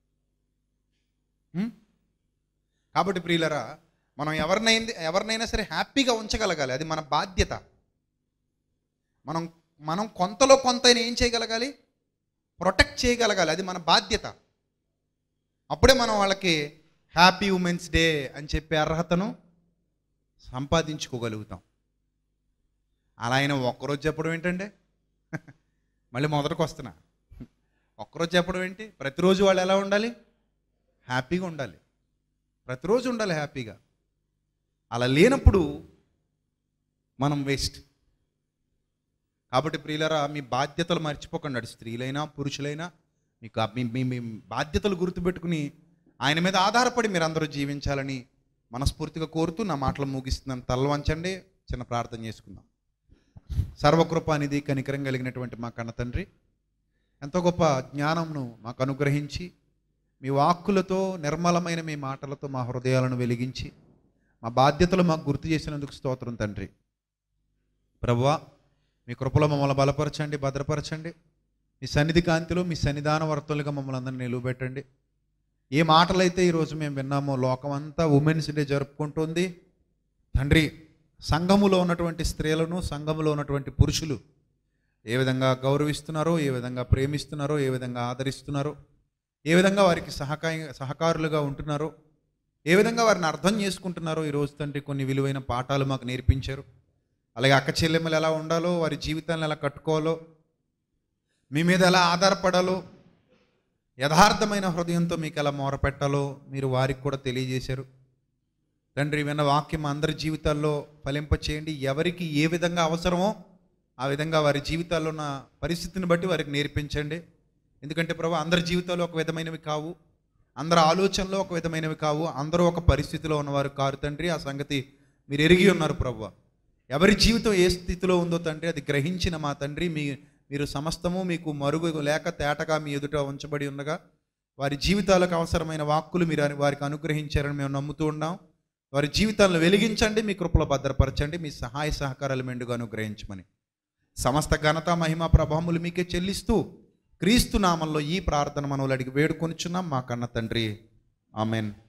ఉం? కాబట్టి ప్రియులరా మనం ఎవరినైంది ఎవరినైనా సరే హ్యాపీగా ఉంచగలగాలి అది మన బాధ్యత మనం మనం కొంతలో కొంత ఏం చేయగలగాలి ప్రొటెక్ట్ చేయగలగాలి అది మన బాధ్యత అప్పుడే మనం వాళ్ళకి హ్యాపీ ఉమెన్స్ డే అని చెప్పే అర్హతను సంపాదించుకోగలుగుతాం అలా ఆయన ఒక్కరోజు చెప్పడం ఏంటండి మళ్ళీ మొదటికి వస్తున్నా ఒక్కరోజు చెప్పడం ఏంటి ప్రతిరోజు వాళ్ళు ఎలా ఉండాలి హ్యాపీగా ఉండాలి ప్రతిరోజు ఉండాలి హ్యాపీగా అలా లేనప్పుడు మనం వేస్ట్ కాబట్టి ప్రియులరా మీ బాధ్యతలు మర్చిపోకండి అటు స్త్రీలైనా పురుషులైనా మీకు ఆ మీ- మీ మీ బాధ్యతలు గుర్తుపెట్టుకుని ఆయన మీద ఆధారపడి మీరు అందరూ జీవించాలని మనస్ఫూర్తిగా కోరుతూ నా మాటలు ముగిస్తున్నాను తల వంచండి చిన్న ప్రార్థన చేసుకుందాం సర్వకృపానిధి కనికరం కలిగినటువంటి మా కన్న తండ్రి ఎంతో గొప్ప జ్ఞానంను మాకు అనుగ్రహించి మీ వాక్కులతో నిర్మలమైన మీ మాటలతో మా హృదయాలను వెలిగించి మా బాధ్యతలు మాకు గుర్తు చేసినందుకు స్తోత్రం తండ్రి ప్రభువా మీ కృపలో మమ్మల్ని బలపరచండి భద్రపరచండి మీ సన్నిధి కాంతిలో మీ సన్నిధాన వర్తలుగా మమ్మల్ని అందరినీ నిలువబెట్టండి ఏ మాటలైతే ఈరోజు మేము విన్నామో లోకమంతా ఉమెన్స్ డే జరుపుకుంటుంది తండ్రి సంఘములో ఉన్నటువంటి స్త్రీలను సంఘములో ఉన్నటువంటి పురుషులు ఏ విధంగా గౌరవిస్తున్నారో ఏ విధంగా ప్రేమిస్తున్నారో ఏ విధంగా ఆదరిస్తున్నారో ఏ విధంగా వారికి సహకాయ సహకారులుగా ఉంటున్నారో ఏ విధంగా వారిని అర్థం చేసుకుంటున్నారో ఈ రోజు తండ్రి కొన్ని విలువైన పాఠాలు మాకు నేర్పించారు అలాగే అక్క చెల్లెమ్మలు ఎలా ఉండాలో వారి జీవితాలను ఎలా కట్టుకోవాలో మీ మీద ఎలా ఆధారపడాలో యథార్థమైన హృదయంతో మీకు ఎలా మొరపెట్టాలో మీరు వారికి కూడా తెలియజేశారు తండ్రి విన్న వాక్యం అందరి జీవితాల్లో ఫలింప చేయండి ఎవరికి ఏ విధంగా అవసరమో ఆ విధంగా వారి జీవితాల్లో ఉన్న పరిస్థితిని బట్టి వారికి నేర్పించండి ఎందుకంటే ప్రభు అందరి జీవితాలు ఒక విధమైనవి కావు అందరి ఆలోచనలు ఒక విధమైనవి కావు అందరూ ఒక పరిస్థితిలో ఉన్నవారు కారు తండ్రి ఆ సంగతి మీరు ఎరిగి ఉన్నారు ప్రభు ఎవరి జీవితం ఏ స్థితిలో ఉందో తండ్రి అది గ్రహించిన మా తండ్రి మీ మీరు సమస్తము మీకు మరుగు లేక తేటగా మీ ఎదుట ఉంచబడి ఉండగా వారి జీవితాలకు అవసరమైన వాక్కులు మీరు అని- వారికి అనుగ్రహించారని మేము నమ్ముతూ ఉన్నాం వారి జీవితాలను వెలిగించండి మీ కృపలో భద్రపరచండి మీ సహాయ సహకారాలు మెండుగా అనుగ్రహించమని సమస్త ఘనత మహిమ ప్రభావములు మీకే చెల్లిస్తూ క్రీస్తు నామంలో ఈ ప్రార్థన మనవులు అడిగి వేడుకొనిచున్నాం మా కన్న తండ్రి ఆమెన్